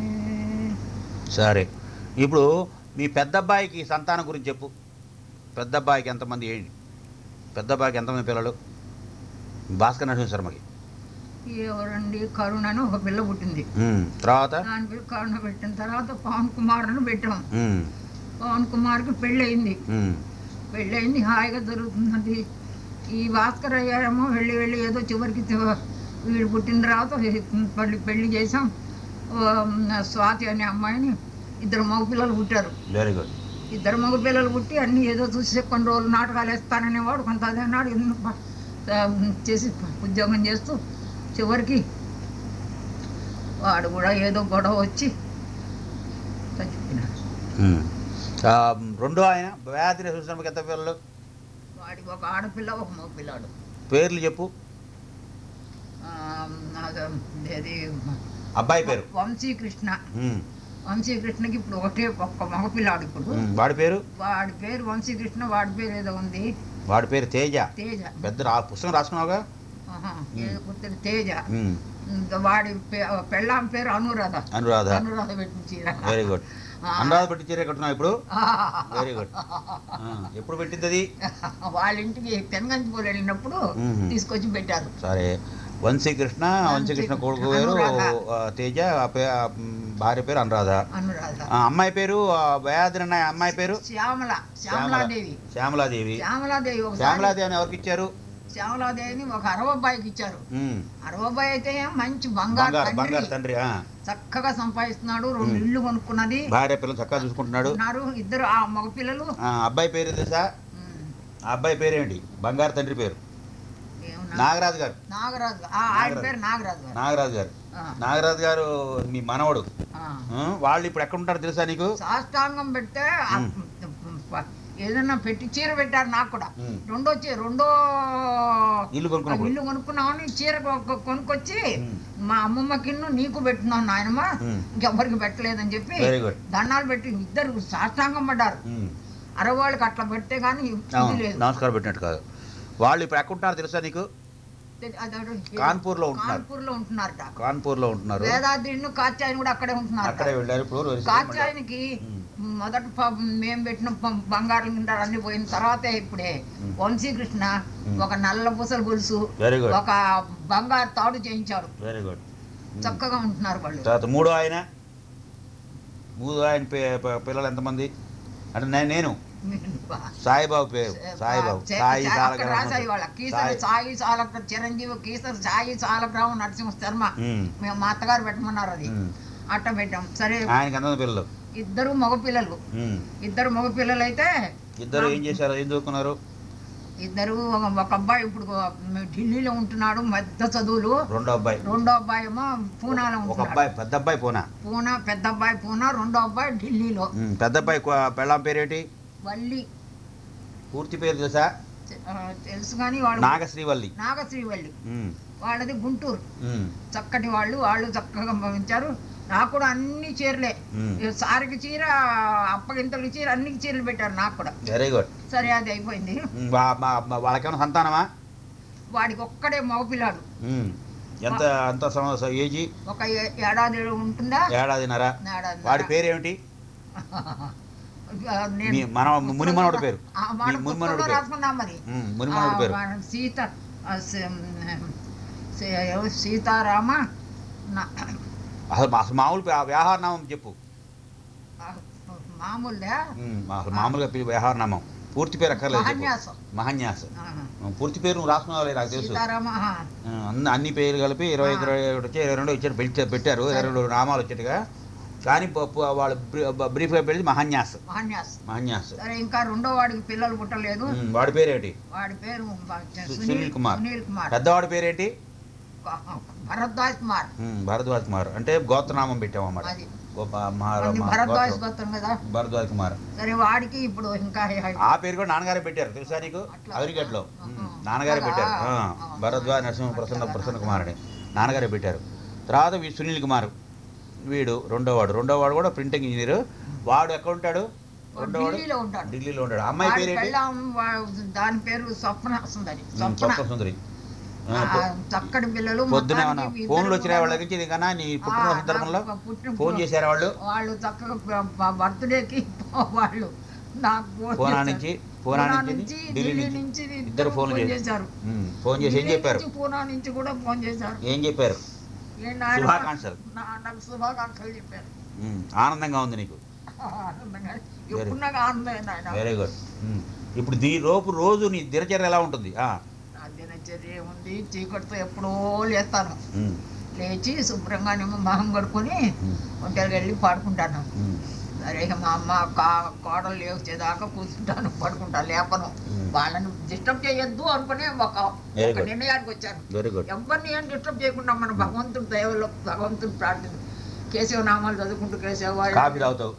సరే ఇప్పుడు మీ పెద్ద అబ్బాయికి సంతానం గురించి చెప్పు పెద్ద అబ్బాయికి ఎంతమంది ఏంటి పెద్ద అబ్బాయికి ఎంతమంది పిల్లలు భాస్కర్ నరసింహ శర్మకి ఎవరండి కరుణను ఒక పిల్ల పుట్టింది ఉమ్, తర్వాత దాని పేరు కరుణ పెట్టిన తర్వాత పవన్ కుమార్ అని పెట్టాం ఉమ్, పవన్ కుమార్కి పెళ్ళయింది ఉమ్, పెళ్ళయింది హాయిగా జరుగుతుందండి ఈ భాస్కర్ అయ్యారేమో వెళ్ళి వెళ్ళి ఏదో చివరికి తి- వీడు పుట్టిన తర్వాత మళ్ళీ పెళ్లి చేసాం ఓ, స్వాతి అనే అమ్మాయిని ఇద్దరు మగ పిల్లలు పుట్టారు వెరీ గుడ్ ఇద్దరు మగ పిల్లలు పుట్టి అన్ని ఏదో చూసి కొన్ని రోజులు నాటకాలు వేస్తాననేవాడు కొంత అదే అన్నాడు ఎన్నో ప- ఆ, చేసి ఉద్యోగం చేస్తూ చివరికి వాడు కూడా ఏదో గొడవ వచ్చి చచ్చిపోయినాడు ఉమ్. ఆ, రెండో ఆయన వ్యాధి నరసింహ శర్మకి ఎంత పిల్లలు వాడికి ఒక ఆడపిల్ల ఒక మగ పిల్లాడు పేర్లు చెప్పు ఆ, అది- అది అబ్బాయి పేరు వంశీకృష్ణ ఉమ్, వంశీకృష్ణకి ఇప్పుడు ఒకటే ఒక్క మగపిల్లాడు ఇప్పుడు ఉమ్, వాడి పేరు వాడి పేరు వంశీకృష్ణ వాడి పేరు ఏదో ఉంది వాడి పేరు తేజ తేజ పెద్ద రా పుస్తకం రాసుకున్నావుగా ఆహా, ఏదో గుర్తులేదు తేజ ఉమ్, ఇంకా వాడి పే- పెళ్ళాం పేరు అనురాధ అనురాధ అనురాధ పెట్టిన చీర వెరీ గుడ్ ఆ. అనురాధ పెట్టి చీర కట్టున్నావు ఇప్పుడు ఆ. వెరీ గుడ్ ఆ, ఎప్పుడు పెట్టింది అది వాళ్ళ ఇంటికి తెనగంచిపోలు వెళ్ళినప్పుడు మ్మ్. తీసుకొచ్చి పెట్టారు సరే వంశీకృష్ణ వంశీకృష్ణ కొడుకు పేరు అనురాధ. ఆ, తేజ ఆ పే- ఆ, మ్, భార్య పేరు అనురాధ అనురాధ ఆ, అమ్మాయి పేరు ఆ, వేయాద్రి అన్న అమ్మాయి పేరు శ్యామల శ్యామలాదేవి శ్యామలాదేవి శ్యామలాదేవి ఒకసారి శ్యామలాదేవి అని ఎవరికి ఇచ్చారు శ్యామలాదేవిని ఒక అరవబ్బాయికి ఇచ్చారు ఉమ్, అరవబ్బాయి అయితే మంచి బంగారు బంగారు తండ్రి బంగారు తండ్రి ఆ. చక్కగా సంపాదిస్తున్నాడు రెండు ఉమ్. ఇల్లు కొనుక్కున్నది భార్య పిల్లలు చక్కగా చూసుకుంటున్నాడు ఉన్నారు ఇద్దరు ఆ మగ పిల్లలు ఆ, అబ్బాయి పేరు తెలుసా ఉమ్, ఆ అబ్బాయి పేరేంటి బంగారు తండ్రి పేరు ఏమన్నా? నాగరాజు గారు నాగరాజు ఆ, ఆయన నాగరాజు. పేరు నాగరాజు గారు నాగరాజు గారు ఆ, నాగరాజు గారు మీ మనవడు ఆ. ఆ, వాళ్ళు ఇప్పుడు ఎక్కడ ఉంటారు తెలుసా నీకు సాష్టాంగం పెడితే ఆ ఉమ్. ప- ఏదన్నా పెట్టి చీర పెట్టారు నాకు కూడా ఉమ్. రెండో చీర రెండో ఇల్లు ఆ కొనుక్కున్నప్పుడు ఇల్లు కొనుక్కున్నామని చీర కొ- కొ- కొనుక్కొచ్చి ఉమ్. మా అమ్మమ్మకి నీకు పెట్టినాను నాయనమ్మ ఉమ్. ఇంకెవ్వరికి పెట్టలేదని చెప్పి వెరీ గుడ్ దండాలు పెట్టి ఇద్దరు సాష్టాంగం పడ్డారు ఉమ్. అరవాళ్ళకి అట్లా పెడితే కానీ ఇది అవును, లేదు నమస్కారం పెట్టినట్టు కాదు వాళ్ళు ఇప్పుడు ఎక్కడ ఉంటున్నారు తెలుసా నీకు అదే కాన్పూర్లో ఉంటున్నారు. కాన్పూర్లో ఉంటున్నారట కాన్పూర్లో ఉంటున్నారు వేదాద్రిను కాత్యాయని కూడా అక్కడే ఉంటున్నారు అక్కడే వెళ్ళారు ఇప్పుడు వరిసె కాత్యాయనికి ఉమ్. మొదట ప- మేము పెట్టిన ప- బంగారం గిండాలు అన్ని పోయిన తర్వాతే ఇప్పుడే ఉమ్. వంశీకృష్ణ ఉమ్. ఒక నల్ల పూసల గొలుసు వెరీ గుడ్ ఒక బంగారు తాడు చేయించాడు వెరీ గుడ్ చక్కగా ఉంటున్నారు వాళ్ళు తర్వాత మూడో ఆయన మూడో ఆయన పి- పి- పిల్లలు ఎంతమంది అంటే నే- నేను సాయిబాబు పేరు సాయిబాబు చే- సాయి చే- అక్కడ సాలగ్రామం రాసాయి వాళ్ళ కీసర సాయి- సాయి సాలక చిరంజీవి కీసర సాయి సాలగ్రామం నరసింహ శర్మ ఉమ్, మేము మా అత్తగారు పెట్టమన్నారు అది ఉమ్. అట్ట పెట్టాం సరే ఆయనకి ఎంతమంది పిల్లలు ఇద్దరు మగ పిల్లలు ఉమ్. ఇద్దరు మగ పిల్లలు అయితే ఇద్దరు ఏం చేశారు ఏం చదువుకున్నారు ఇద్దరు ఒక ఒక అబ్బాయి ఇప్పుడు ఢిల్లీలో ఉంటున్నాడు పెద్ద చదువులు రెండో అబ్బాయి రెండో అబ్బాయి ఏమో పూనాలో ఒక ఉంటున్నాడు అబ్బాయి పెద్ద అబ్బాయి పోనా పూనా పెద్ద అబ్బాయి పూనా రెండో అబ్బాయి ఢిల్లీలో ఉమ్, పెద్ద అబ్బాయి కు- పెళ్ళాం పేరేంటి వల్లి పూర్తి పేరు తెలుసా ఆ, తెలుసు కానీ వాళ్ళు నాగశ్రీవల్లి నాగశ్రీ వల్లి ఉమ్, వాళ్ళది గుంటూరు ఉమ్, చక్కటి వాళ్ళు వాళ్ళు చక్కగా పంపించారు నాకు కూడా అన్ని చీరలే ఉమ్. ఈ సారికి చీర అప్పగింతలకి చీర అన్ని చీరలు పెట్టారు నాకు కూడా వెరీ గుడ్ సరే అది అయిపోయింది ఉమ్, వా- మా- మా- వాళ్ళకేమైనా సంతానమా వాడికి ఒక్కడే మగపిల్లాడు ఉమ్, ఎంత ఎంత సంవత్సరం ఏజీ ఒక ఏ- ఏడాది ఉంటుందా ఏడాదిన్నర ఏడాది వాడి పేరేమిటి నేను మీ మన ముని మనవడి పేరు ఆ, వాడు మీ ముని పుస్తకంలో మనవడి పేరు రాసుకున్నాం మరి ఉమ్, ముని మనవడి పేరు ఆ, వాడు సీత ఆ, సీ- సీ- ఎవరు? సీతారామ నా- అసలు అసలు మామూలు పే- ఆ వ్యవహార నామం చెప్పు ఆ, మామూలుదా ఉమ్, అసలు మామూలుగా పిలి వ్యవహార నామం పూర్తి పేరు అక్కర్లేదు చెప్పు. మహాన్యాసం మహాన్యాస్ ఆ, ఉమ్, పూర్తి పేరు నువ్వు రాసుకున్నావు నాకు తెలుసు సీతారామ ఆ, ఆ, అన్ని అన్ని పేర్లు కలిపి ఇరవై ఐదు ఇరవై ఒకటి వచ్చి ఇరవై రెండు ఇచ్చారు పెట్టి పెట్టారు ఇరవై రెండు నామాలు వచ్చేట్టుగా కానీ ప- ప- వాళ్ళు బ్రీ- బ- బ్రీఫ్గా పెట్టి మహాన్యాస్ మహాన్యాస్ మహాన్యాస్ సరే ఇంకా రెండో వాడికి పిల్లలు పుట్టలేదు ఉమ్, వాడి పేరేంటి వాడి పేరు సు- సునీల్ సునీల్ కుమార్. సునీల్ కుమార్ పెద్దవాడి పేరేంటి భరద్వాజ్ కుమార్ ఉమ్, భరద్వాజ్ కుమార్ అంటే గోత్రనామం పెట్టామన్నమాట అది గొప్ప మహా- అది మహా- భరద్వాజ్ గోత్రం. గోత్రం కదా భరద్వాజ్ కుమార్ సరే వాడికి ఇప్పుడు ఇంకా ఆ పేరు కూడా నాన్నగారే పెట్టారు తెలుసా నీకు అట్లా. అవిరిగడ్లో ఆహా. నాన్నగారే అలాగా? పెట్టారు ఆ, ఆహా. భరద్వాజ్ నరసింహ ప్రసన్న అట్లాగా. ప్రసన్న కుమార్ అని నాన్నగారే పెట్టారు తర్వాత వీ సునీల్ కుమార్ వీడు రెండోవాడు రెండోవాడు కూడా ప్రింటింగ్ ఇంజనీర్ వాడు ఎక్కడ ఉంటాడు రెండోవాడు ఢిల్లీలో ఉంటాడు ఢిల్లీలో ఉంటాడు అమ్మాయి వాడి పేరేంటి పెళ్ళాం వా- దాని పేరు స్వప్న సుందరి ఉమ్, స్వప్న స్వప్న సుందరి ఆ, ఆ, పొ- చక్కటి పిల్లలు పొద్దున మొత్తానికి ఏమన్నా ఇద్దరు ఫోన్లు వచ్చినాయి కూడా- వాళ్ళ దగ్గర నుంచి కన్నా నీ ఆ, పుట్టిన నాకు సందర్భంలో పుట్టిన ఫోన్ చేశారా వాళ్ళు వాళ్ళు చక్కగా బర్త్డేకి వాళ్ళు నాకు ఫోన్ పూనా చేశారు. నుంచి పూనా పూనా నుంచి నుంచి ఢిల్లీ ఢిల్లీ నుంచి నుంచి ఇద్దరు ఇద్దరు ఫోన్లు ఫోన్ చేశారు. చేశారు ఉమ్, ఫోన్ చేసి ఏం ఢిల్లీ చెప్పారు నుంచి పూనా నుంచి కూడా ఫోన్ చేశారు ఏం చెప్పారు ఏంటి ఆయన శుభాకాంక్షలు. నా- నాకు శుభాకాంక్షలు చెప్పారు ఉమ్, ఆనందంగా ఉంది నీకు ఆనందంగా ఎప్పుడు నాకు ఆనందం ఆయన వెరీ గుడ్ ఉమ్. ఇప్పుడు దీ లోపు రోజు నీ దినచర్య ఎలా ఉంటుంది ఆ, నా దినచర్య ఉంది చీకటితో ఎప్పుడో లేస్తాను ఉమ్, లేచి శుభ్రంగా నేమో మొహం కడుక్కొని ఉమ్, ఒంటరికి వెళ్ళి పడుకుంటాను ఉమ్, సరే ఇక మా అమ్మ కా కోడలు లేచేదాకా కూర్చుంటాను పడుకుంటాను లేపను ఉమ్. వాళ్ళని డిస్టర్బ్ చేయొద్దు అనుకుని ఒక Very ఒక good. నిర్ణయానికి వచ్చాను వెరీ గుడ్ ఎవరిని ఏం డిస్టర్బ్ చేయకుండా మన భగవంతుడు దయవలో భగవంతుడు ప్రార్థన కేశవ నామాలు చదువుకుంటూ కేశవ కాఫీ తాగుతావు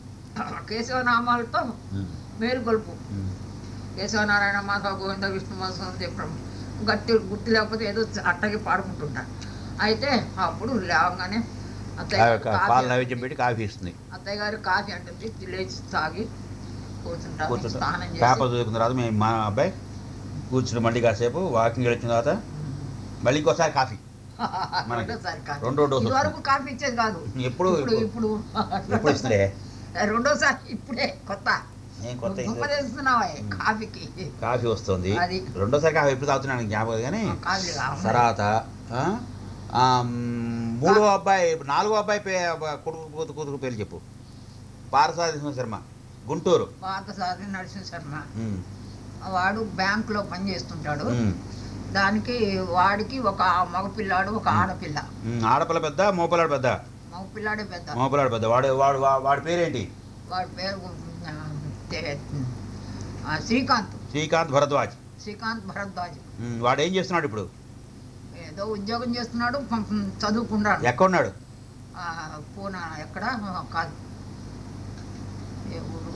కేశవ నామాలతో ఉమ్, మేలుకొల్పు ఉమ్, కేశవనారాయణ మాధవ గోవింద విష్ణు మాసం చెప్పడం గట్టి గుర్తు లేకపోతే ఏదో అట్టకి పాడుకుంటుంటా అయితే అప్పుడు లేవగానే అత్తయ్య ఆ, గారు కా- కాఫీ పాలు నైవేద్యం పెట్టి కాఫీ ఇస్తుంది అత్తయ్య గారు కాఫీ అంటుంది లేచి తాగి కూర్చుంటాను కూర్చుంటా స్నానం పేపర్ చేసి చదువుకున్న తర్వాత మేము మా అబ్బాయి కూర్చుని మళ్ళీ కాసేపు వాకింగ్ వచ్చిన తర్వాత మళ్ళీ ఇంకోసారి కాఫీ మనకి రెండోసారి కాఫీ రెండో డోసు ఇదివరకు కాఫీ ఇచ్చేది కాదు ఎప్పుడు ఇప్పుడు ఇప్పుడు ఎప్పుడు ఇస్తుందే రెండోసారి ఇప్పుడే కొత్త ఏం కొత్త దుమ్మ తెస్తున్నావా కాఫీకి కాఫీ వస్తుంది అది. రెండోసారి కాఫీ ఎప్పుడు తాగుతున్నాను జ్ఞాపకం కానీ కాఫీ కావాలి. తర్వాత ఆ, ఆ, మ్, మూడో అబ్బాయి నాలుగో అబ్బాయి పే కొడుకు కూతురు కూతురు పేరు చెప్పు పారసాది శర్మ గుంటూరు పాత సాది నరసింహ శర్మ ఉమ్, వాడు బ్యాంకులో పనిచేస్తుంటాడు ఉమ్, దానికి వాడికి ఒక మగపిల్లాడు ఒక ఆడపిల్ల ఉమ్, ఆడపిల్ల పెద్ద మోపిల్లాడు పెద్ద మగపిల్లాడే పెద్ద మోపిల్లాడు పెద్ద వాడు వాడు వా- వాడి పేరేంటి వాడి పేరు ఆ, తే- ఆ, శ్రీకాంత్ శ్రీకాంత్ భరద్వాజ్ శ్రీకాంత్ భరద్వాజ్ ఉమ్, వాడు ఏం చేస్తున్నాడు ఇప్పుడు ఏదో ఉద్యోగం చేస్తున్నాడు పం- చదువుకున్నాడు ఎక్కడున్నాడు ఆ, పూనా ఎక్కడ కాదు ఏ ఊరు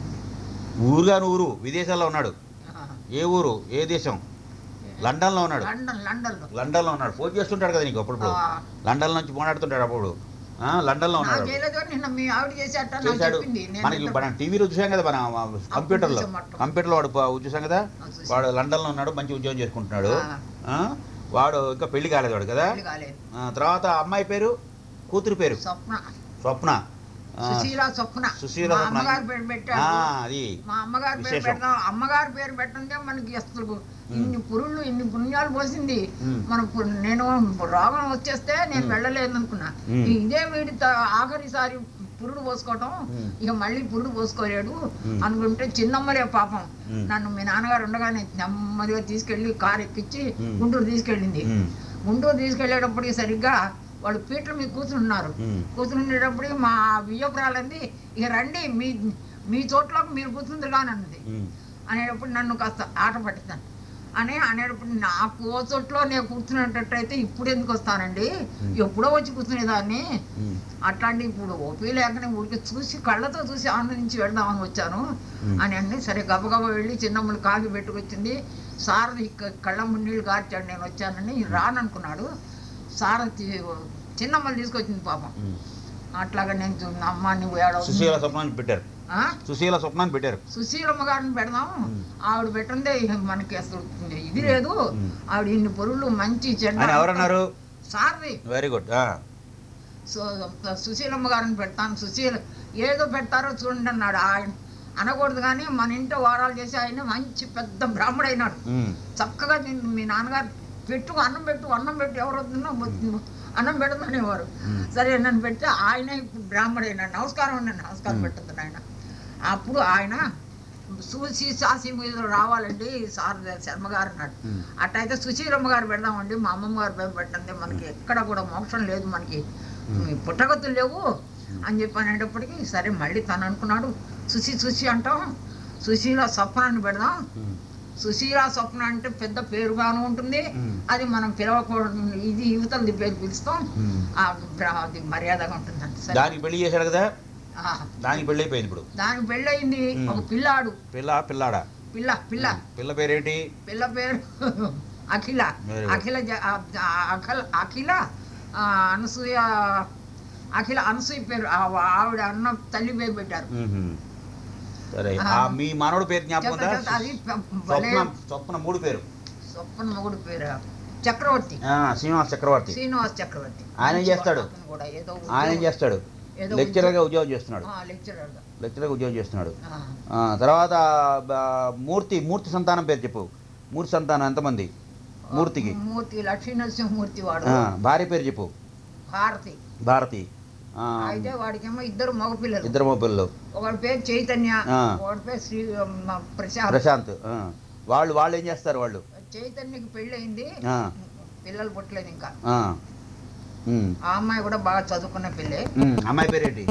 ఊరుగాని ఊరు విదేశాల్లో ఉన్నాడు ఆ, ఏ ఊరు ఏ దేశం లండన్లో ఉన్నాడు లండన్ లండన్లో లండన్లో ఉన్నాడు ఫోన్ చేస్తుంటాడు కదా నీకు అప్పుడు ఆ, లండన్ నుంచి పోనాడుతుంటాడు అప్పుడు ఆ, లండన్లో నాకు ఉన్నాడు చేయలేదు కానీ నిన్న మీ ఆవిడ చేసేట నాకు చేశాడు చెప్పింది నేను మనకి ఎంత- మనం టీవీలో చూసాం కదా మన కంప్యూటర్లో చూసాం మొత్తం. కంప్యూటర్లో వాడు ప- చూసాం కదా ఆ, చూసాం. వాడు లండన్లో ఉన్నాడు మంచి ఉద్యోగం చేసుకుంటున్నాడు ఆ, ఆ, వాడు ఇంకా పెళ్లి కాలేదు వాడు కదా పెళ్లి కాలేదు ఆ, తర్వాత అమ్మాయి పేరు కూతురు పేరు స్వప్న స్వప్న ఆ, సుశీల స్వప్న సుశీల మా స్వప్న. అమ్మగారి పేరు ఆ, పెట్టాడు అది మా అమ్మగారి పేరు విశేషం. పెడదాం అమ్మగారి పేరు పెట్టందే మనకి అసలు ఇన్ని పురుళ్ళు ఇన్ని పుణ్యాలు పోసింది ఉమ్. మన పు- నేను రోగం వచ్చేస్తే నేను ఉమ్. వెళ్ళలేదు అనుకున్నా ఉమ్. ఇదే వీడి త- ఆఖరిసారి పురుడు పోసుకోవటం ఉమ్. ఇక మళ్ళీ పురుడు పోసుకోలేడు ఉమ్. అనుకుంటే చిన్నమ్మలే పాపం ఉమ్. నన్ను మీ నాన్నగారు ఉండగానే నెమ్మదిగా తీసుకెళ్ళి కారు ఎక్కించి ఉమ్. గుంటూరు తీసుకెళ్ళింది ఉమ్, గుంటూరు తీసుకెళ్ళేటప్పటికి సరిగ్గా వాళ్ళు పీటల మీద కూర్చున్నారు ఉమ్. కూర్చుండేటప్పటికి మా వియ్యపురాలంది ఇక రండి మీ మీ చోట్లోకి మీరు కూర్చుందిగా అన్నది ఉమ్, అనేటప్పుడు నన్ను కాస్త ఆట పట్టిస్తాను అని అనేటప్పుడు నాకు ఓ చోట్లో నేను కూర్చునేటట్టయితే ఇప్పుడు ఎందుకు వస్తానండి Hmm. ఎప్పుడో వచ్చి కూర్చునేదాన్ని ఉమ్, అట్లాంటి ఇప్పుడు ఓపీ లేకనే ఊరికి చూసి కళ్ళతో చూసి ఆనందించి వెళ్దామని వచ్చాను Hmm. అని అన్ని సరే గబగబా వెళ్ళి చిన్నమ్మలు కాఫీ పెట్టుకొచ్చింది సారథి క- కళ్ళ నీళ్ళు కార్చాడు నేను వచ్చానని రాననుకున్నాడు సారథి చిన్నమ్మలు తీసుకొచ్చింది పాపం ఉమ్. అట్లాగా నేను చూ- అమ్మ నువ్వు ఏడవ సుశీల స్వప్నాన్ని పెట్టారు ఆ? సుశీల స్వప్నాన్ని పెట్టారు సుశీలమ్మ గారిని పెడదాం ఉమ్. ఆవిడ పెట్టందే ఇక మనకి అసలు ఇది లేదు ఉమ్. ఆవిడ ఇన్ని పొరులు మంచి చెడ్డ ఆయన ఎవరన్నారు Sarathi very good so Sushilamma గారిని పెడతాను సుశీల ఏదో పెడతారో చూడండి అన్నాడు ఆయన అనకూడదు కానీ మన ఇంట్లో వారాలు చేసి ఆయన మంచి పెద్ద బ్రాహ్మడైనాడు చక్కగా నేను మీ నాన్నగారు పెట్టు అన్నం పెట్టు అన్నం పెట్టు ఎవరు వద్దున్నా వద్దు- అన్నం పెడతానేవారు మ్మ్. సరే నన్ను పెడితే ఆయన ఇప్పుడు బ్రాహ్మడైనాడు నమస్కారం అండి నమస్కారం మ్మ్. పెట్టద్దు ఆయన అప్పుడు ఆయన చూసి సాసి మీద రావాలండి సార్ శర్మ గారు అన్నాడు అట్టయితే సుశీలమ్మ గారు పెడదామండి మా అమ్మమ్మ గారు పేరు పెట్టండి మనకి ఎక్కడ కూడా మోక్షం లేదు మనకి మ్మ్. పుట్టగతులు లేవు అని చెప్పి అనేటప్పటికి సరే మళ్ళీ తను అనుకున్నాడు సుశీ సుశి అంటాం సుశీల స్వప్నాన్ని పెడదాం సుశీల స్వప్న అంటే పెద్ద పేరుగాను ఉంటుంది మ్మ్. అది మనం పిలవకూడదు ఇది యువతలది పేరు పిలుస్తాం ఆ బ్ర- అది మర్యాదగా ఉంటుందండి సరే దానికి పెళ్లి చేశాడు కదా ఆ, దానికి పెళ్లి అయిపోయింది ఇప్పుడు దానికి పెళ్ళయింది మ్మ్. ఒక పిల్లాడు పిల్ల పిల్లాడా పిల్ల పిల్ల పిల్ల పేరేంటి పిల్ల పేరు అఖిల Very good. అఖిల జ- ఆ- ఆ- అఖిల అఖిల ఆ, అనసూయ అఖిల అనసూయ పేరు ఆ ఆవిడ అన్న తల్లి పేరు పెట్టారు మ్మ్. సరే ఆ. ఆ మీ మనవడు పేరు జ్ఞాపకం ఉందా చెప్తా- అది భలే స్వప్న స్వప్న మూడు పేరు స్వప్న మొగుడు పేరు చక్రవర్తి ఆ, శ్రీనివాస్ చక్రవర్తి శ్రీనివాస్ చక్రవర్తి ఆయన ఏం చేస్తాడు? అతను కూడా ఏదో ఆయన ఏం చేస్తాడు ఏదో లెక్చరర్గా ఉద్యోగం చేస్తున్నాడు లెక్చరర్ లెక్చరర్గా ఉద్యోగం చేస్తున్నాడు ఆ, తర్వాత బ- మూర్తి మూర్తి సంతానం పేరు చెప్పు మూర్తి సంతానం ఎంతమంది మూర్తికి మూర్తి లక్ష్మీ నరసింహమూర్తి వాడు ఆ, భార్య పేరు చెప్పు భారతి భారతి ఆ, అయితే వాడికేమో ఇద్దరు మగపిల్లలు ఇద్దరు మా పిల్లలు ఒకడి పేరు చైతన్య ఆ. ఒకడి పేరు శ్రీ మ, ప్రశాంత్ ప్రశాంత్ ఆ. వాళ్ళు వాళ్ళు ఏం చేస్తారు వాళ్ళు చైతన్యకి పెళ్ళయింది ఆ, పిల్లలు పుట్టలేదు ఇంకా ఆ. ఉమ్, ఆ అమ్మాయి కూడా బాగా చదువుకున్న పిల్లే ఉమ్, అమ్మాయి పేరేంటి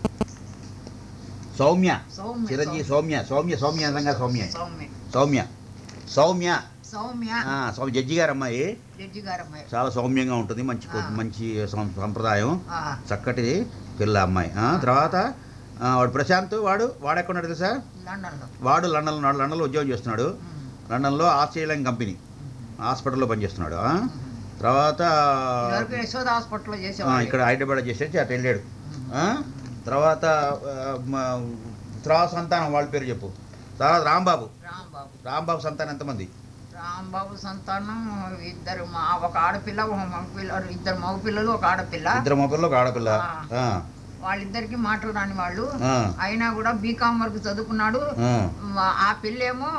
సౌమ్య సౌమ్య చిరంజీవి సౌమ్య సౌమ్య సౌమ్య అందంగా సౌమ్య సౌమ్య సౌమ్య సౌమ్య సౌమ్య ఆ, సౌమ్య జడ్జి గారు అమ్మాయి జడ్జి గారు అమ్మాయి చాలా సౌమ్యంగా ఉంటుంది మంచి ఆ. మంచి సం- సంప్రదాయం ఆ, చక్కటి పిల్ల అమ్మాయి ఆ, తర్వాత ఆ, వాడు ప్రశాంత్ వాడు వాడు ఎక్కడ ఉన్నాడు తెలుసా లండన్లో వాడు లండన్లో ఉన్నాడు లండన్లో ఉద్యోగం చేస్తున్నాడు ఉమ్, లండన్లో ఆస్ట్రేలియన్ కంపెనీ ఉమ్, హాస్పిటల్లో పనిచేస్తున్నాడు ఆ? ఉమ్. తర్వాత ఇదివరకు యశోద హాస్పిటల్లో ఆ, చేసేవాడు ఇక్కడ హైదరాబాద్ చేసేసి అటు వెళ్ళాడు ఆ? తర్వాత ఆ, మ- తర్వాత సంతానం వాళ్ళ పేరు చెప్పు తర్వాత రాంబాబు రాంబాబు రాంబాబు సంతానం ఎంతమంది రాంబాబు సంతానం ఇద్దరు మా ఒక ఆడపిల్ల ఒక మగపిల్ల ఇద్దరు మగపిల్లలు ఒక ఆడపిల్ల ఇద్దరు మొబైల్లో ఒక ఆడపిల్ల ఆ. ఆ. వాళ్ళిద్దరికి మాటలు రాని వాళ్ళు ఆ, అయినా కూడా బీకామ్ వరకు చదువుకున్నాడు ఆ, మా- ఆ పిల్లేమో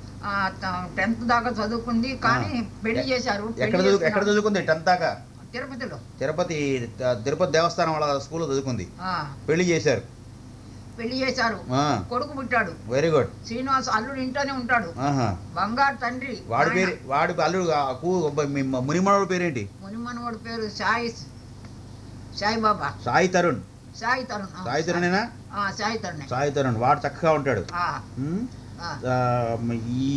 టెన్త్ దాకా చదువుకుంది కానీ పెళ్లి చేశారు పెళ్లి ఎక్కడ చదువు ఎక్కడ చేసుకున్నాడు. చదువుకుంది టెన్త్ దాకా తిరుపతిలో తిరుపతి తిరుపతి దేవస్థానం వాళ్ళ స్కూల్లో చదువుకుంది ఆ, పెళ్లి చేశారు పెళ్లి చేశారు కొడుకు పుట్టాడు వెరీ గుడ్ శ్రీనివాస్ అల్లుడు ఇంట్లోనే ఉంటాడు ఆహా బంగారు తండ్రి వాడి ఆయన పేరు వాడి అల్లుడు ఆ కూ మీ మునిమనోడు పేరేంటి మునిమనవాడి పేరు సాయి సాయి బాబా సాయి తరుణ్ సాయి తరుణ్ ఆ, సాయి తరుణేనా ఆ, సాయి తరుణ్ సాయి తరుణ్ వాడు చక్కగా ఉంటాడు ఆ, ఉమ్, ఆ. ఆ, ఈ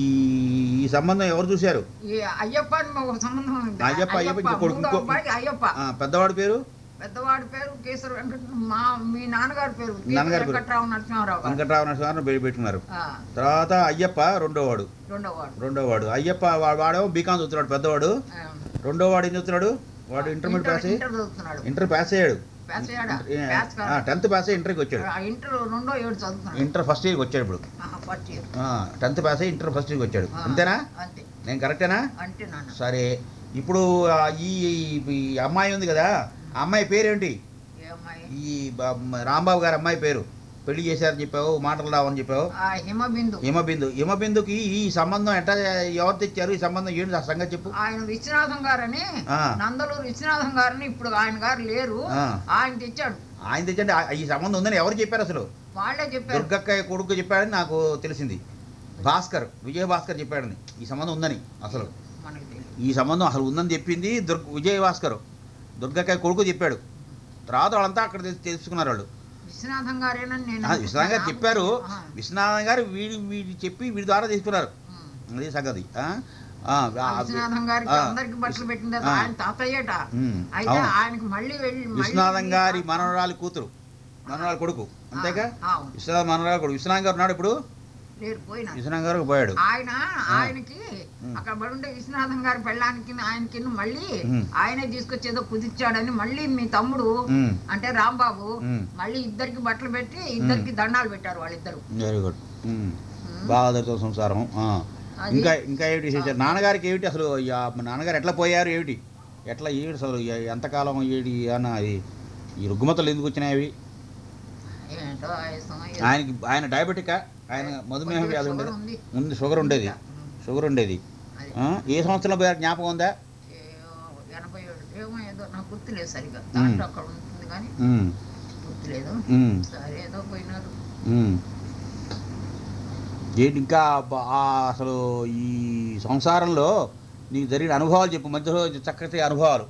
ఈ సంబంధం ఎవరు చూశారు ఈ అయ్యప్ప అని ఒక సంబంధం ఉంది. అయ్యప్ప, అయ్యప్ప, ఇంకో కొడుకు, మూడో ఇంకో- అబ్బాయి అయ్యప్ప ఆ, పెద్దవాడి పేరు పెద్దవాడి పేరు కేసరి వెంకట మా మీ నాన్నగారి పేరు కేసరి నాన్నగారి పేరు. వెంకట్రావు నరసింహారావు గారు. వెంకటరావు నరసింహారావు పేరు పెట్టుకున్నారు ఆ, తర్వాత అయ్యప్ప రెండోవాడు రెండోవాడు రెండోవాడు అయ్యప్ప వా- వాడేమో బీకాం చదువుతున్నాడు పెద్దవాడు ఆ, రెండో వాడు ఏం చదువుతున్నాడు వాడు ఇంటర్మీడియట్ పాస్ అయ్యి ఇంటర్ చదువుతున్నాడు ఇంటర్ పాస్ అయ్యాడు పాస్ అయ్యాడా పాస్ కాదు. టెన్త్ పాస్ అయ్యి ఇంటర్కి వచ్చాడు ఆ, ఇంటర్ రెండో ఏడు చదువుతున్నాడు ఇంటర్ ఫస్ట్ ఇయర్కి వచ్చాడు ఇప్పుడు ఫస్ట్ ఇయర్ టెన్త్ పాస్ అయ్యి ఇంటర్ ఫస్ట్ ఇయర్కి వచ్చాడు ఆ, అంతేనా అంతే నేను కరెక్టేనా అంటే నాన్న సరే ఇప్పుడు ఆ, ఈ ఈ అమ్మాయి ఉంది కదా ఆ అమ్మాయి పేరేంటి ఏ అమ్మాయి ఈ బ- మ- రాంబాబు గారి అమ్మాయి పేరు పెళ్లి చేశారని చెప్పావు మాటలు రావని చెప్పావు ఆ హిమబిందు హిమబిందు హిమబిందుకి ఈ సంబంధం ఎట్లా ఎవరు తెచ్చారు ఈ సంబంధం ఏంటి ఆ సంగతి చెప్పు ఆయన విశ్వనాథం గారని ఆ. నందలూరు విశ్వనాథం గారని ఇప్పుడు ఆయన గారు లేరు ఆ. ఆయన తెచ్చాడు ఆయన తెచ్చండి ఆ- ఈ సంబంధం ఉందని ఎవరు చెప్పారు అసలు వాళ్ళే చెప్పారు దుర్గక్క కొడుకు చెప్పాడని నాకు తెలిసింది భాస్కర్ విజయ భాస్కర్ చెప్పాడని ఈ సంబంధం ఉందని అసలు మనకి తెలియదు ఈ సంబంధం అసలు ఉందని చెప్పింది దుర్గ విజయ భాస్కర్ దుర్గక్క కొడుకు చెప్పాడు తర్వాత వాళ్ళంతా అక్కడ తెలు- తెలుసుకున్నారు వాళ్ళు విశ్వనాథం గారేనని నేను ఆ, విశ్వనాథ్ గారు చెప్పారు ఆ. విశ్వనాథ్ గారు వీడి వీడి చెప్పి వీడి ద్వారా తీసుకున్నారు ఉమ్. అది సంగతి ఆ? ఆ, ఆ, విశ్వనాథం గారికి ఆ, అందరికి బట్టలు పెట్టింది ఆ. ఆయన తాతయ్యట ఉమ్, అయితే అవును. ఆయనకి మళ్ళీ వెళ్ళి మళ్ళీ విశ్వనాథం గారి వెళ్ళి- మనవరాలి కూతురు మనవరాలి కొడుకు అంతేగా ఆ, అవును. విశ్వనాథ్ మనవరాలి కొడుకు విశ్వనాథ్ గారు ఉన్నాడు ఇప్పుడు లేరు పోయినా విశ్వనాథ్ గారు పోయాడు ఆయన ఆయనకి ఉమ్. అక్కడ పడుండే విశ్వనాథం గారి పెళ్ళానికి ఆయనకి మళ్ళీ ఉమ్. ఆయనే తీసుకొచ్చేదో కుదిర్చాడని మళ్ళీ మీ తమ్ముడు ఉమ్, అంటే రాంబాబు ఉమ్. మళ్ళీ ఇద్దరికి బట్టలు పెట్టి ఇద్దరికి దండాలు పెట్టారు వాళ్ళిద్దరు వెరీ గుడ్ ఉమ్. ఉమ్. బాధతో సంసారం ఆ. అది- ఇంకా ఇంకా ఏమిటి విశేషాలు నాన్నగారికి ఏమిటి అసలు ఈ ఆ నాన్నగారు ఎట్లా పోయారు ఏమిటి ఎట్లా ఏమిటి అసలు ఎ- ఎంతకాలం ఏడి అన్న ఈ- ఈ రుగ్మతలు ఎందుకు వచ్చినాయి అవి ఏంటో ఆయాసం, ఏదో. ఆయనకి ఆయన డయాబెటికా ఆయన మధుమేహం కొద్దిగా వ్యాధి షుగర్ ఉండేది ఉంది. ముందు షుగర్ ఉండేది ఉమ్. షుగర్ ఉండేది అది. ఆ? ఏ సంవత్సరంలో పోయారు జ్ఞాపకం ఉందా ఏ- ఎనభై ఏడు ఏమో ఏదో నాకు గుర్తులేదు సరిగా దాంట్లో అక్కడ ఉంటుంది కానీ ఉమ్, గుర్తులేదు ఉమ్, సరే ఏదో పోయినారు ఉమ్. ఏంటి ఇంకా బ- ఆ అసలు ఈ సంసారంలో నీకు జరిగిన అనుభవాలు చెప్పు మధ్యలో చక్కటి అనుభవాలు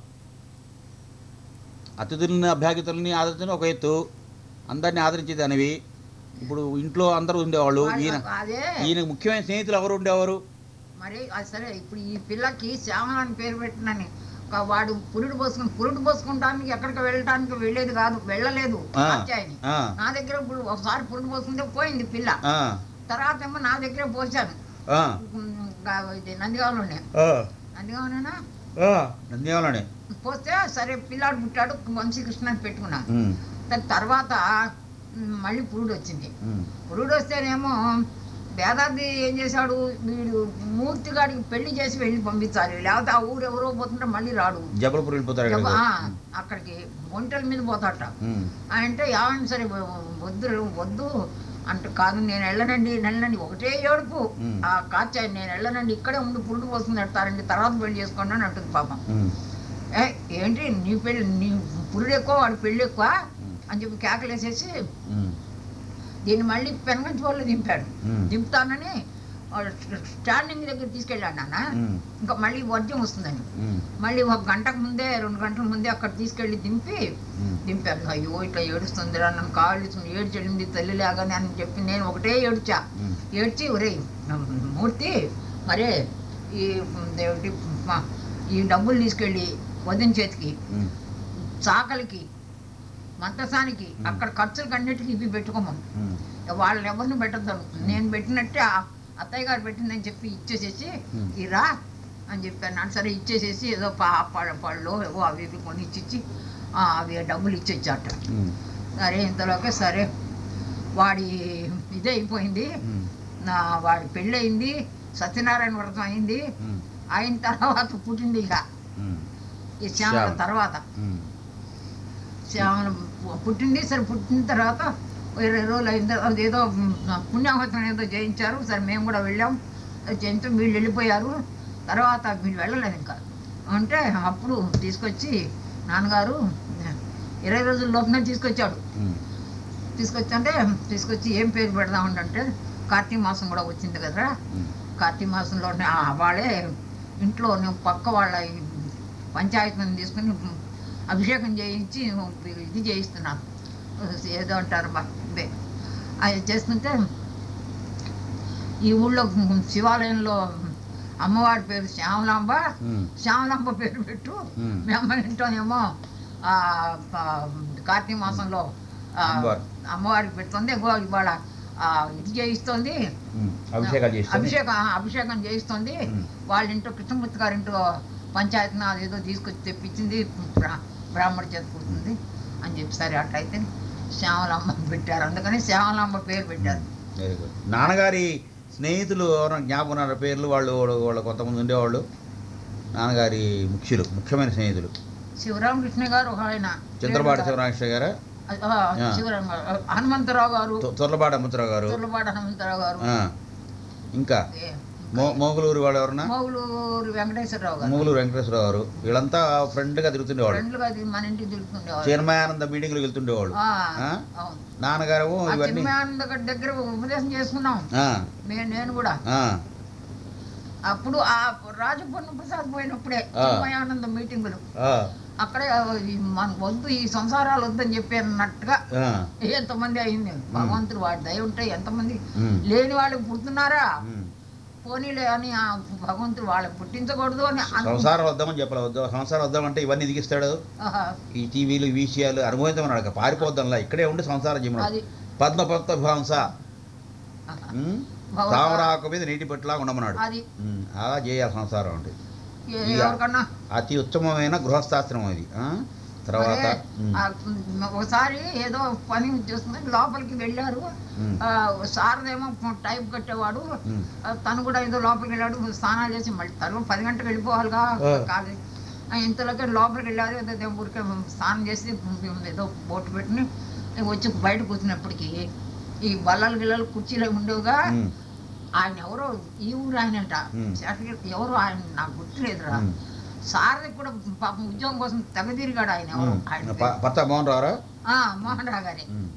అతిథుల్ని అభ్యాగతుల్ని ఆదరించడం ఒక ఎత్తు అందరిని ఆదరించేది అనేవి ఇప్పుడు ఇంట్లో అందరూ ఉండేవాళ్ళు ఈయన వాళ్ళ- అదే ఈయనకు ముఖ్యమైన స్నేహితులు ఎవరు ఉండేవారు మరి అది సరే ఇప్పుడు ఈ పిల్లకి శ్యామల అని పేరు పెట్టినని ఒక వాడు పురుడు పోసుకుని పురుడు పోసుకుంటానికి ఎక్కడికి వెళ్ళటానికి వెళ్ళేది కాదు వెళ్ళలేదు ఆ, కాత్యాయని ఆ, నా దగ్గర ఇప్పుడు ఒకసారి పురుడు పోసుకుంటే పోయింది పిల్ల ఆ, తర్వాత ఏమో నా దగ్గరే పోసాను ఆ, ఉమ్, గా- ఇది నందిగామలోనే ఆ, నందిగామనేనా ఆ, నంద్యాలలోనే పోస్తే సరే పిల్లాడు పుట్టాడు వంశీకృష్ణ అని పెట్టుకున్నాను ఉమ్, దాని తర్వాత ఉమ్, మళ్ళీ పురుడు వచ్చింది ఉమ్, పురుడు వస్తేనేమో వేదాద్రి ఏం చేశాడు వీడు మూర్తి గాడికి పెళ్లి చేసి వెళ్ళి పంపించాలి లేకపోతే ఆ ఊరు ఎవరో పోతుంటే మళ్ళీ రాడు జబల్పూర్ వెళ్ళిపోతారు జబ్బ- కదా ఆ, అక్కడికి ఒంటెల మీద పోతాట ఉమ్, అంటే ఏమైనా సరే వద్దు వద్దు అంటే కాదు నేను వెళ్ళనండి వెళ్ళనండి ఒకటే ఏడుపు ఉమ్. ఆ కాచాయి నేను వెళ్ళనండి ఇక్కడే ఉండి పురుడు పోసుకుని పెడతారండి తర్వాత పెళ్లి చేసుకోండి అని అంటుంది పాపం ఉమ్, ఏ ఏంటి నీ పెళ్ళి నీ పురుడు ఎక్కువ వాడి పెళ్ళి ఎక్కువ ఉమ్, అని చెప్పి కేకలేసేసి ఉమ్, దీన్ని మళ్ళీ పెనగంచి వాళ్ళు దింపాడు ఉమ్, దింపుతానని వాడు స్టాండింగ్ దగ్గర తీసుకెళ్ళాడు నాన్న ఉమ్, ఇంకా మళ్ళీ వర్జం వస్తుందని ఉమ్, మళ్ళీ ఒక గంటకు ముందే రెండు గంటల ముందే అక్కడ తీసుకెళ్ళి దింపి ఉమ్, దింపాను అయ్యో ఇట్లా ఏడుస్తుందిరా నన్ను కాళ్ళు ఏడు చెల్లింది తల్లి లాగానే అని చెప్పి నేను ఒకటే ఏడ్చా ఉమ్, ఏడ్చి ఒరే మూర్తి మరే ఈ దేవుడి మా ఈ డబ్బులు తీసుకెళ్ళి వదిన చేతికి ఉమ్, చాకలికి మంతసానికి అక్కడ ఖర్చులకు అన్నిటికీ ఇవి పెట్టుకోమను ఉమ్, వాళ్ళని ఎవరిని పెట్టద్దాను నేను పెట్టినట్టే ఆ అత్తయ్య గారు పెట్టిందని చెప్పి ఇచ్చేసేసి Hmm. ఇరా అని చెప్పాను నాకు సరే ఇచ్చేసేసి ఏదో పా పళ్ళ పళ్ళు ఏవో అవి ఇవి కొని ఇచ్చిచ్చి ఆ, అవి డబ్బులు ఇచ్చేచ్చాట ఉమ్, సరే ఇంతలోకే సరే వాడి ఇదే అయిపోయింది ఉమ్, నా వాడి పెళ్ళి అయింది సత్యనారాయణ వ్రతం అయింది ఉమ్, అయిన తర్వాత పుట్టింది ఇక ఉమ్, ఈ శ్యామల శ్యామల. తర్వాత ఉమ్, శ్యామల పు- పుట్టింది సరే పుట్టిన తర్వాత ఓ ఇరవై రోజులు అయిన తర్వాత ఏదో మ్, పుణ్యాహోత్సవం ఏదో చేయించారు సరే మేము కూడా వెళ్ళాం అది చేయించాం వీళ్ళు వెళ్ళిపోయారు తర్వాత వీళ్ళు వెళ్ళలేదు ఇంకా అంటే అప్పుడు తీసుకొచ్చి నాన్నగారు ఇరవై రోజుల లోపలనే తీసుకొచ్చాడు ఉమ్. తీసుకొచ్చి అంటే తీసుకొచ్చి ఏం పేరు పెడదామంటే అంటే కార్తీక మాసం కూడా వచ్చింది కదరా ఉమ్. కార్తీక మాసంలోనే ఆ వాళ్ళే ఇంట్లో నేను పక్క వాళ్ళ ఈ పంచాయతీని తీసుకుని అభిషేకం చేయించి ఇది చేయిస్తున్నాను ఏదో అంటారు బా ఇదే అది చేస్తుంటే ఈ ఊళ్ళో శివాలయంలో అమ్మవారి పేరు శ్యామలాంబ ఉమ్. శ్యామలాంబ పేరు పెట్టు ఉమ్. మీ అమ్మ ఇంట్లోనేమో ఆ, ఆ, కార్తీక మాసంలో ఆ, అమ్మవారు. అమ్మవారికి పెడుతుంది ఇగో ఇవాళ ఆ, ఇది చేయిస్తోంది ఉమ్. అభిషేకాలు చేస్తాను అభిషేకం ఆ, అభిషేకం చేయిస్తుంది ఉమ్. వాళ్ళ ఇంట్లో కృష్ణమూర్తి గారి ఇంట్లో పంచాయతీ అదేదో తీసుకొచ్చి తెప్పించింది బ్రా- బ్రాహ్మణ చేత పుడుతుంది అని చెప్పి సరే అట్లయితే శ్యామలమ్మ పెట్టారు అందుకని శ్యామలమ్మ పేరు పెట్టారు వెరీ గుడ్ నాన్నగారి స్నేహితులు ఎవరైనా జ్ఞాపకం ఉన్నారా పేర్లు వాళ్ళు వాళ్ళు కొంతమంది ఉండేవాళ్ళు నాన్నగారి ముఖ్యులు ముఖ్యమైన స్నేహితులు శివరామకృష్ణ గారు ఒక ఆయన చంద్రబాటి శివరామకృష్ణ గారు ఆ, శివరామ గారు. హనుమంతరావు గారు తొర్లబాటి అమ్ముతరావు గారు తుర్లపాటి హనుమంతరావు గారు ఆ. ఇంకా ఏ, మో మోగులూరు వాళ్ళు ఎవరన్నా మౌలూరు వెంకటేశ్వరరావు గారు మూగులూరు వెంకటేశ్వరరావు గారు వీళ్ళంతా ఫ్రెండ్గా తిరుగుతుండేవాళ్ళు ఫ్రెండ్లుగా అది మన ఇంటికి తిరుగుతుండేవారు చిన్మయానంద మీటింగ్లకు వెళ్తుండేవాళ్ళు ఆ, ఆ? అవును నాన్నగారు ఆ ఇవన్నీ చిన్మయానంద గారి దగ్గర ఉపదేశం చేసుకున్నాం ఆ, నేను నేను కూడా ఆ, అప్పుడు ఆ రాజపూర్ణ ప్రసాద్ పోయినప్పుడే ఆ. చిన్మయానంద మీటింగులు ఆ, అక్కడే ఈ మన వద్దు ఈ సంసారాలు వద్దని చెప్పి అన్నట్టుగా ఆ, ఎంతమంది అయింది భగవంతుడు వాడి దయ ఉంటే ఎంతమంది ఉమ్, లేని వాళ్ళకి పుడుతున్నారా ఉమ్. పోనీలే అని ఆ భగవంతుడు వాళ్ళకి పుట్టించకూడదు అని అను- సంసారం వద్దామని చెప్పాలి వద్దా సంసారం వద్దామంటే ఇవన్నీ దిగిస్తాడు ఆహా, ఈ టీవీలు ఈ విషయాలు అనుభవించమన్నాడు పారిపోద్దాంలా ఇక్కడే ఉండి సంసారం చేయమన్నాడు అది పద్మ పద్మ భాంస ఆహా. ఉమ్, భగవంతుడా, తామరాకు మీద నీటి పట్టులా ఉండమన్నాడు అది ఉమ్, అలా చేయాలి సంసారం అంటే ఏ- ఇక ఎవరికన్నా అతి ఉత్తమమైన గృహస్థాశ్రమం ఇది ఆ? తర్వాత అదే, ఉమ్, ఆ, ఒకసారి ఏదో పని చేస్తుంది లోపలికి వెళ్ళారు ఉమ్, ఆ, సారదేమో టైప్ కట్టేవాడు ఉమ్, ఆ, తను కూడా ఏదో లోపలికి వెళ్ళాడు స్నానాలు చేసి మళ్ళీ తను పది గంటలకు వెళ్ళిపోవాలిగా ఆ. కాదు ఆ, ఇంతలోకి లోపలికి వెళ్ళారు ఏదో దే- ఊరికే స్నానం చేసి ఏదో బోటు పెట్టుని వచ్చి బయట కూర్చున్నప్పటికీ ఈ బల్లలు గిల్లలు కుర్చీలు ఉండేవిగా ఉమ్, ఆయన ఎవరో ఈ ఊరు ఆయనంట ఉమ్. శాఖకి ఎవరో ఆయన నాకు గుర్తులేదురా ఉమ్, సారథి కూడా పాపం ఉద్యోగం కోసం తెగదిరిగాడు ఆయన ఎవరో ఉమ్. ఆయన ప- పత్త మోహన్ రావురా ఆ, మోహన్ రావు గారే ఉమ్,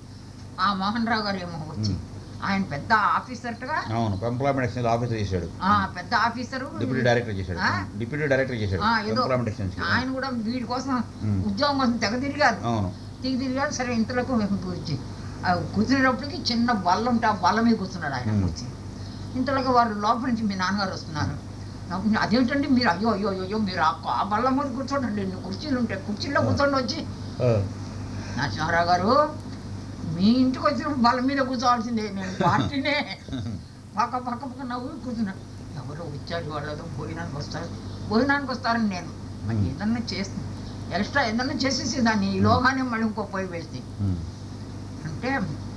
ఆ మోహన్ రావు గారు ఏమో వచ్చి ఉమ్. ఆయన పెద్ద ఆఫీసర్గా అవును ఎంప్లాయ్మెంట్ ఎక్స్చేంజ్ ఆఫీసర్ చేశాడు ఆ, పెద్ద ఆఫీసరు డిప్యూటీ డైరెక్టర్ చేశాడు ఆ? డిప్యూటీ డైరెక్టర్ చేశాడు ఆ, ఏదో ఎంప్లాయ్మెంట్ ఎక్స్చేంజ్ ఆయన కూడా వీడి కోసం ఉమ్. ఉద్యోగం కోసం తెగ తిరిగారు అవును తిరిగి తిరిగారు సరే ఇంతలోకి మేము కూర్చి ఆ కూర్చునేటప్పటికి చిన్న బల్ల ఉంటే ఆ బల్ల మీద కూర్చున్నాడు ఆయన ఉమ్. కూర్చి ఇంతలోకి వారు లోపల నుంచి మీ నాన్నగారు వస్తున్నారు నాకు అదేంటండి మీరు అయ్యో అయ్యో అయ్యో మీరు ఆ ఆ బల్ల మీద కూర్చోండి ఎన్ని కుర్చీలు ఉంటాయి కుర్చీల్లో కూర్చోండి వచ్చి ఆ, నరసింహారావు గారు మీ ఇంటికి వచ్చినప్పుడు బల్ల మీద కూర్చోవాల్సిందే నేను పార్టీనే పక్క పక్క పక్క నవ్వు కూర్చున్నా ఎవరో వచ్చారు వాళ్ళు భోజనానికి వస్తారు భోజనానికి వస్తారని నేను మరి Hmm. ఏదన్నా చేస్తాను ఎక్స్ట్రా ఏదన్నా చేసేసి దాన్ని ఈ లోగానే మళ్ళీ ఇంకో పొయ్యి వేస్తే ఉమ్, అంటే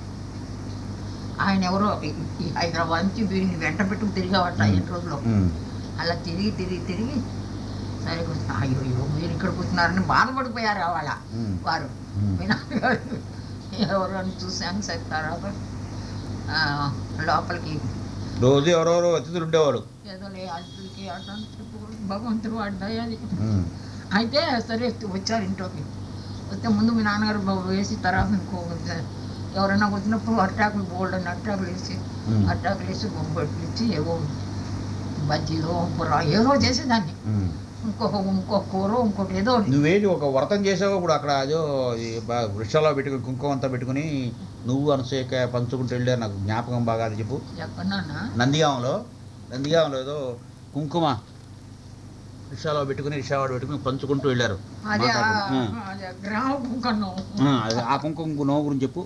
ఆయన ఎవరో ఈ- ఈ హైదరాబాద్ నుంచి వీడిని వెంట పెట్టుకు తిరిగావట Hmm. ఎన్ని రోజులు ఉమ్, అలా తిరిగి తిరిగి తిరిగి సరే కూర్చున్నా అయ్యో అయ్యో మీరు ఇక్కడ కూర్చున్నారని బాధపడిపోయారు వాళ్ళ ఉమ్, వారు ఉమ్. మీ నాన్నగారు ఎవరు అని చూశాను సరే తర్వాత ఆ, లోపలికి రోజు ఎవరెవరో అతిథులు ఉండేవాడు ఏదో లే అతిథులకి అట్లా చెప్పుకోవడం భగవంతుడు వాడి అది ఉమ్, అయితే సరే వచ్చారు ఇంట్లోకి వస్తే ముందు మీ నాన్నగారు బాబు వేసి తర్వాత ఇంకో ఎవరైనా వచ్చినప్పుడు అట్టాకులు బోల్డ్ అని అట్టాకులు వేసి ఉమ్, అట్టాకులు వేసి బొబ్బట్లు ఇచ్చి ఏవో బజ్జీలో కూర ఏదో చేసేదాన్ని ఉమ్. ఇంకొక ఇంకో కూర ఇంకోటి ఏదో ఒకటి. నువ్వేంటి ఒక వ్రతం చేసావు ఇప్పుడు అక్కడ అదో ఈ బా- వృక్షాల్లో పెట్టుకుని కుంకుమ అంతా పెట్టుకుని నువ్వు అనసూయక పంచుకుంటూ వెళ్ళారు నాకు జ్ఞాపకం బాగా అది చెప్పు ఎక్కడన్నా నందిగాంలో నందిగాంలో ఏదో కుంకుమ రిక్షాలో పెట్టుకుని రిక్షావాడు పెట్టుకుని పంచుకుంటూ వెళ్ళారు అదే ఆ- మాట్లాడు. ఆ. అదే గ్రామ కుంకన్నం ఆ, అది ఆ కుంకుమ నో గురించి చెప్పు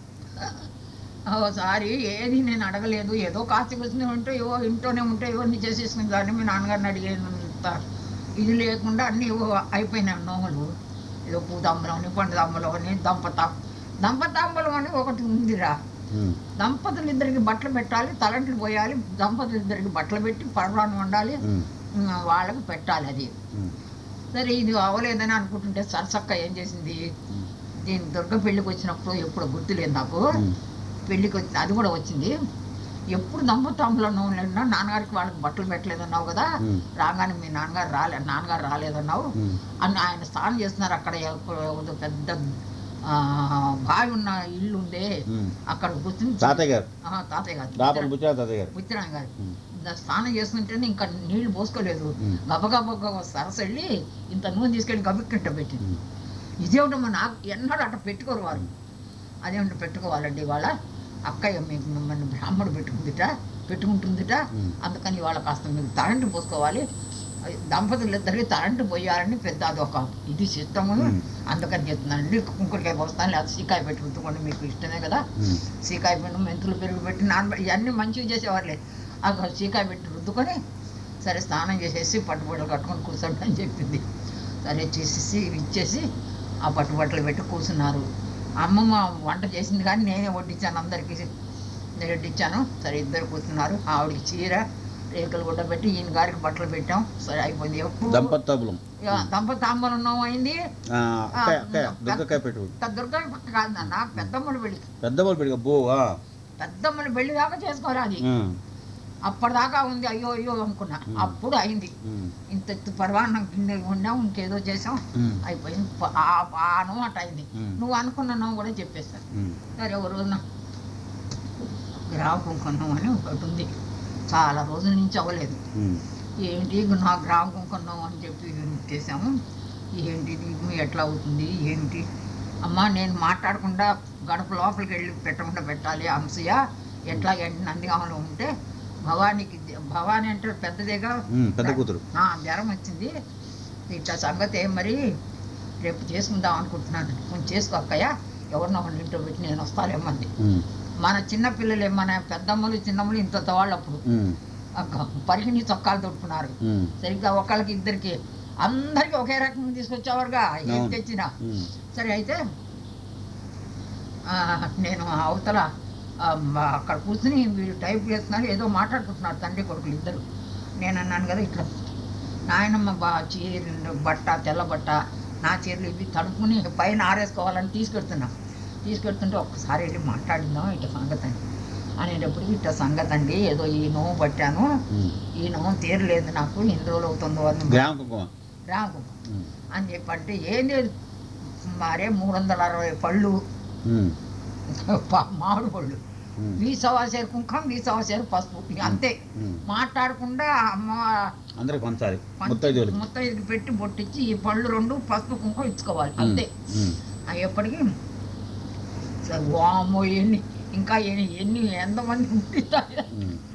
ఒకసారి ఏది నేను అడగలేదు ఏదో కాస్త కూర్చుని ఉంటే ఏవో ఇంట్లోనే ఉంటే ఇవన్నీ చేసేసిన కానీ మీ నాన్నగారిని అడిగేంత ఇది లేకుండా అన్నీ ఏవో అయిపోయినాయి నోములు ఏదో పూతాంబలం అని పండుతాంబలం అని దంపత దంపతాంబలం అని ఒకటి ఉందిరా ఉమ్, దంపతులు ఇద్దరికి బట్టలు పెట్టాలి తలంట్లు పోయాలి దంపతులు ఇద్దరికి బట్టలు పెట్టి పర్వాన్ని వండాలి ఉమ్, ఉమ్, వాళ్ళకి పెట్టాలి అది ఉమ్, సరే ఇది అవ్వలేదని అనుకుంటుంటే సరసక్క ఏం చేసింది ఉమ్, నేను దుర్గ పెళ్ళికి వచ్చినప్పుడు ఎప్పుడు గుర్తులేదు నాకు ఉమ్. పెళ్ళికి వచ్చి అది కూడా వచ్చింది ఎప్పుడు నమ్ముతాంలో ఉన్నా నాన్నగారికి వాళ్ళకి బట్టలు పెట్టలేదన్నావు కదా ఉమ్. రాగానే మీ నాన్నగారు రాలే నాన్నగారు రాలేదన్నావు ఉమ్. అని ఆయన స్నానం చేస్తున్నారు అక్కడ ఎక్కడ ఏదో పెద్ద ఆ, బావి ఉన్న ఇల్లు ఉందే ఉమ్. అక్కడ కూర్చుని తాతయ్య గారు ఆ, తాతయ్య గారు రాపల బుచ్చా తాతయ్య గారు బుచ్చిరాయ్ గారు ఉమ్. దా- స్నానం చేస్తుంటేనే ఇంకా నీళ్లు పోసుకోలేదు ఉమ్. గబగబ సరస వెళ్ళి ఇంత నూనె తీసుకెళ్ళి గబిక్కింట పెట్టింది ఉమ్. ఇదేమిటమ్మా నాకు ఎన్నడూ అట్ట పెట్టుకోరు వారు అదేమిటి పెట్టుకోవాలండి ఇవాళ అక్కయ్య మీకు మిమ్మల్ని బ్రాహ్మడు పెట్టుకుందిట పెట్టుకుంటుందిట ఉమ్. అందుకని ఇవాళ కాస్త మీరు తలంటి పోసుకోవాలి అది దంపతులు ఇద్దరికి తలంటి పోయాలని పెద్ద అదొక ఇది సిస్టము ఉమ్. అందుకని చెప్తున్నానండి కుంకుడికాయ పోస్తాను లేదా సీకాయ పెట్టుకుంటుకోండి మీకు ఇష్టమే కదా ఉమ్. సీకాయ పిండి మెంతులు పెరుగు పెట్టి నాన్న ఇవన్నీ మంచిగా చేసేవాళ్ళే ఆ సీకాయ పెట్టి రుద్దుకొని సరే స్నానం చేసేసి పట్టుబట్టలు కట్టుకొని కూర్చోండి అని చెప్పింది సరే చేసేసి ఇచ్చేసి ఆ పట్టుబట్టలు పెట్టి కూర్చున్నారు అమ్మమ్మ వంట చేసింది కానీ నేనే వడ్డించాను అందరికీ నేను వడ్డించాను సరే ఇద్దరు కూర్చున్నారు ఆవిడకి చీర రేకులు గుడ్డ పెట్టి ఈయన గారికి బట్టలు పెట్టాం సరే అయిపోయింది ఎప్పుడు దంపతాబులం ఇక దంపతి తాంబూలం అయింది ఆ, అక్కయ్య అక్కయ్య దుర్గకాయ పెట్టుకోండి దుర్గా పక్క కాదు నాన్న పెద్దమ్మడి పెళ్ళి పెద్దవాళ్ళు పెట్టుకో బో ఆ. పెద్దమ్మని పెళ్లి దాకా చేసుకోవాలి అది ఉమ్. అప్పటిదాకా ఉంది అయ్యో అయ్యో అనుకున్నా ఉమ్. అప్పుడు అయింది ఉమ్. ఇంత ఎత్తు పర్వాన్నం గిన్నె వండాం ఇంకేదో చేసాం ఉమ్. అయిపోయింది ప- ఆ- ఆ నవ్వు అట అయింది ఉమ్. నువ్వు అనుకున్న నవ్వు కూడా చెప్పేస్తాను ఉమ్. సరే ఒక రోజున గ్రామ కుంకున్నాం అని ఒకటి ఉంది చాలా రోజుల నుంచి అవ్వలేదు ఉమ్. ఏంటి నా గ్రామ కుంకున్నాం అని చెప్పి చేసాము ఏంటి నీకు ఎట్లా అవుతుంది ఏంటి అమ్మా నేను మాట్లాడకుండా గడప లోపలికి వెళ్ళి పెట్టకుండా పెట్టాలి అంశయ్య ఎట్లా ఎండి నందిగామలో ఉంటే భవానీకి భవానీ అంటే పెద్దదేగా ఉమ్. పెద్ద కూతురు ఆ, జ్వరం వచ్చింది ఇట్లా సంగతి ఏం మరి రేపు చేసుకుందాం అనుకుంటున్నాను కొంచెం చేసుకో అక్కయ్య ఎవరినో ఒకరిని ఇంట్లో పెట్టి నేను వస్తాలేమంది ఉమ్. మన చిన్న పిల్లలు మన పెద్దమ్మలు చిన్నమ్మలు ఇంత వాళ్ళు అప్పుడు ఉమ్. అక్క పరిగిని చొక్కాలు తొట్టుకున్నారు ఉమ్. సరిగ్గా ఒకళ్ళకి ఇద్దరికి అందరికి ఒకే రకం తీసుకొచ్చేవారుగా ఏం అవును. తెచ్చినా ఉమ్. సరే అయితే ఆ, నేను అవతల ఆ, మ- అక్కడ కూర్చుని వీళ్ళు టైప్ చేస్తున్నారు ఏదో మాట్లాడుకుంటున్నారు తండ్రి కొడుకులు ఇద్దరు నేను అన్నాను కదా ఇట్లా నాయనమ్మ బా చీర బట్ట తెల్ల బట్ట నా చీరలు ఇవి తడుపుకుని పైన ఆరేసుకోవాలని తీసుకెడుతున్నా తీసుకెడుతుంటే ఒక్కసారి వెళ్ళి మాట్లాడిందాం ఇట్లా సంగతి అని అనేటప్పటికి ఇట్లా సంగతి అండి ఏదో ఈ నోవు పట్టాను ఉమ్. ఈ నోవు తీరలేదు నాకు ఎన్ని రోజులు అవుతుందో అని గ్రామ కుంకుమ రాకు ఉమ్. అని చెప్పంటే ఏం లేదు మరే మూడు వందల అరవై పళ్ళు ఉమ్. ప- మామిడి పళ్ళు ఉమ్. వీసవాసేరు కుంకం వీసవాసేరు పసుపు ఇక అంతే ఉమ్. మాట్లాడకుండా అమ్మ అందరికి పంచాలి ముత్తైదువులకి మొత్తం ఇది పెట్టి బొట్టిచ్చి ఈ పళ్ళు రెండు పసుపు కుంకం ఇచ్చుకోవాలి అంతే ఉమ్. అయ్యేప్పటికి సరే వామో ఎన్ని ఇంకా ఎన్ని ఎన్ని ఎంతమంది ఉంటుంది ఉమ్.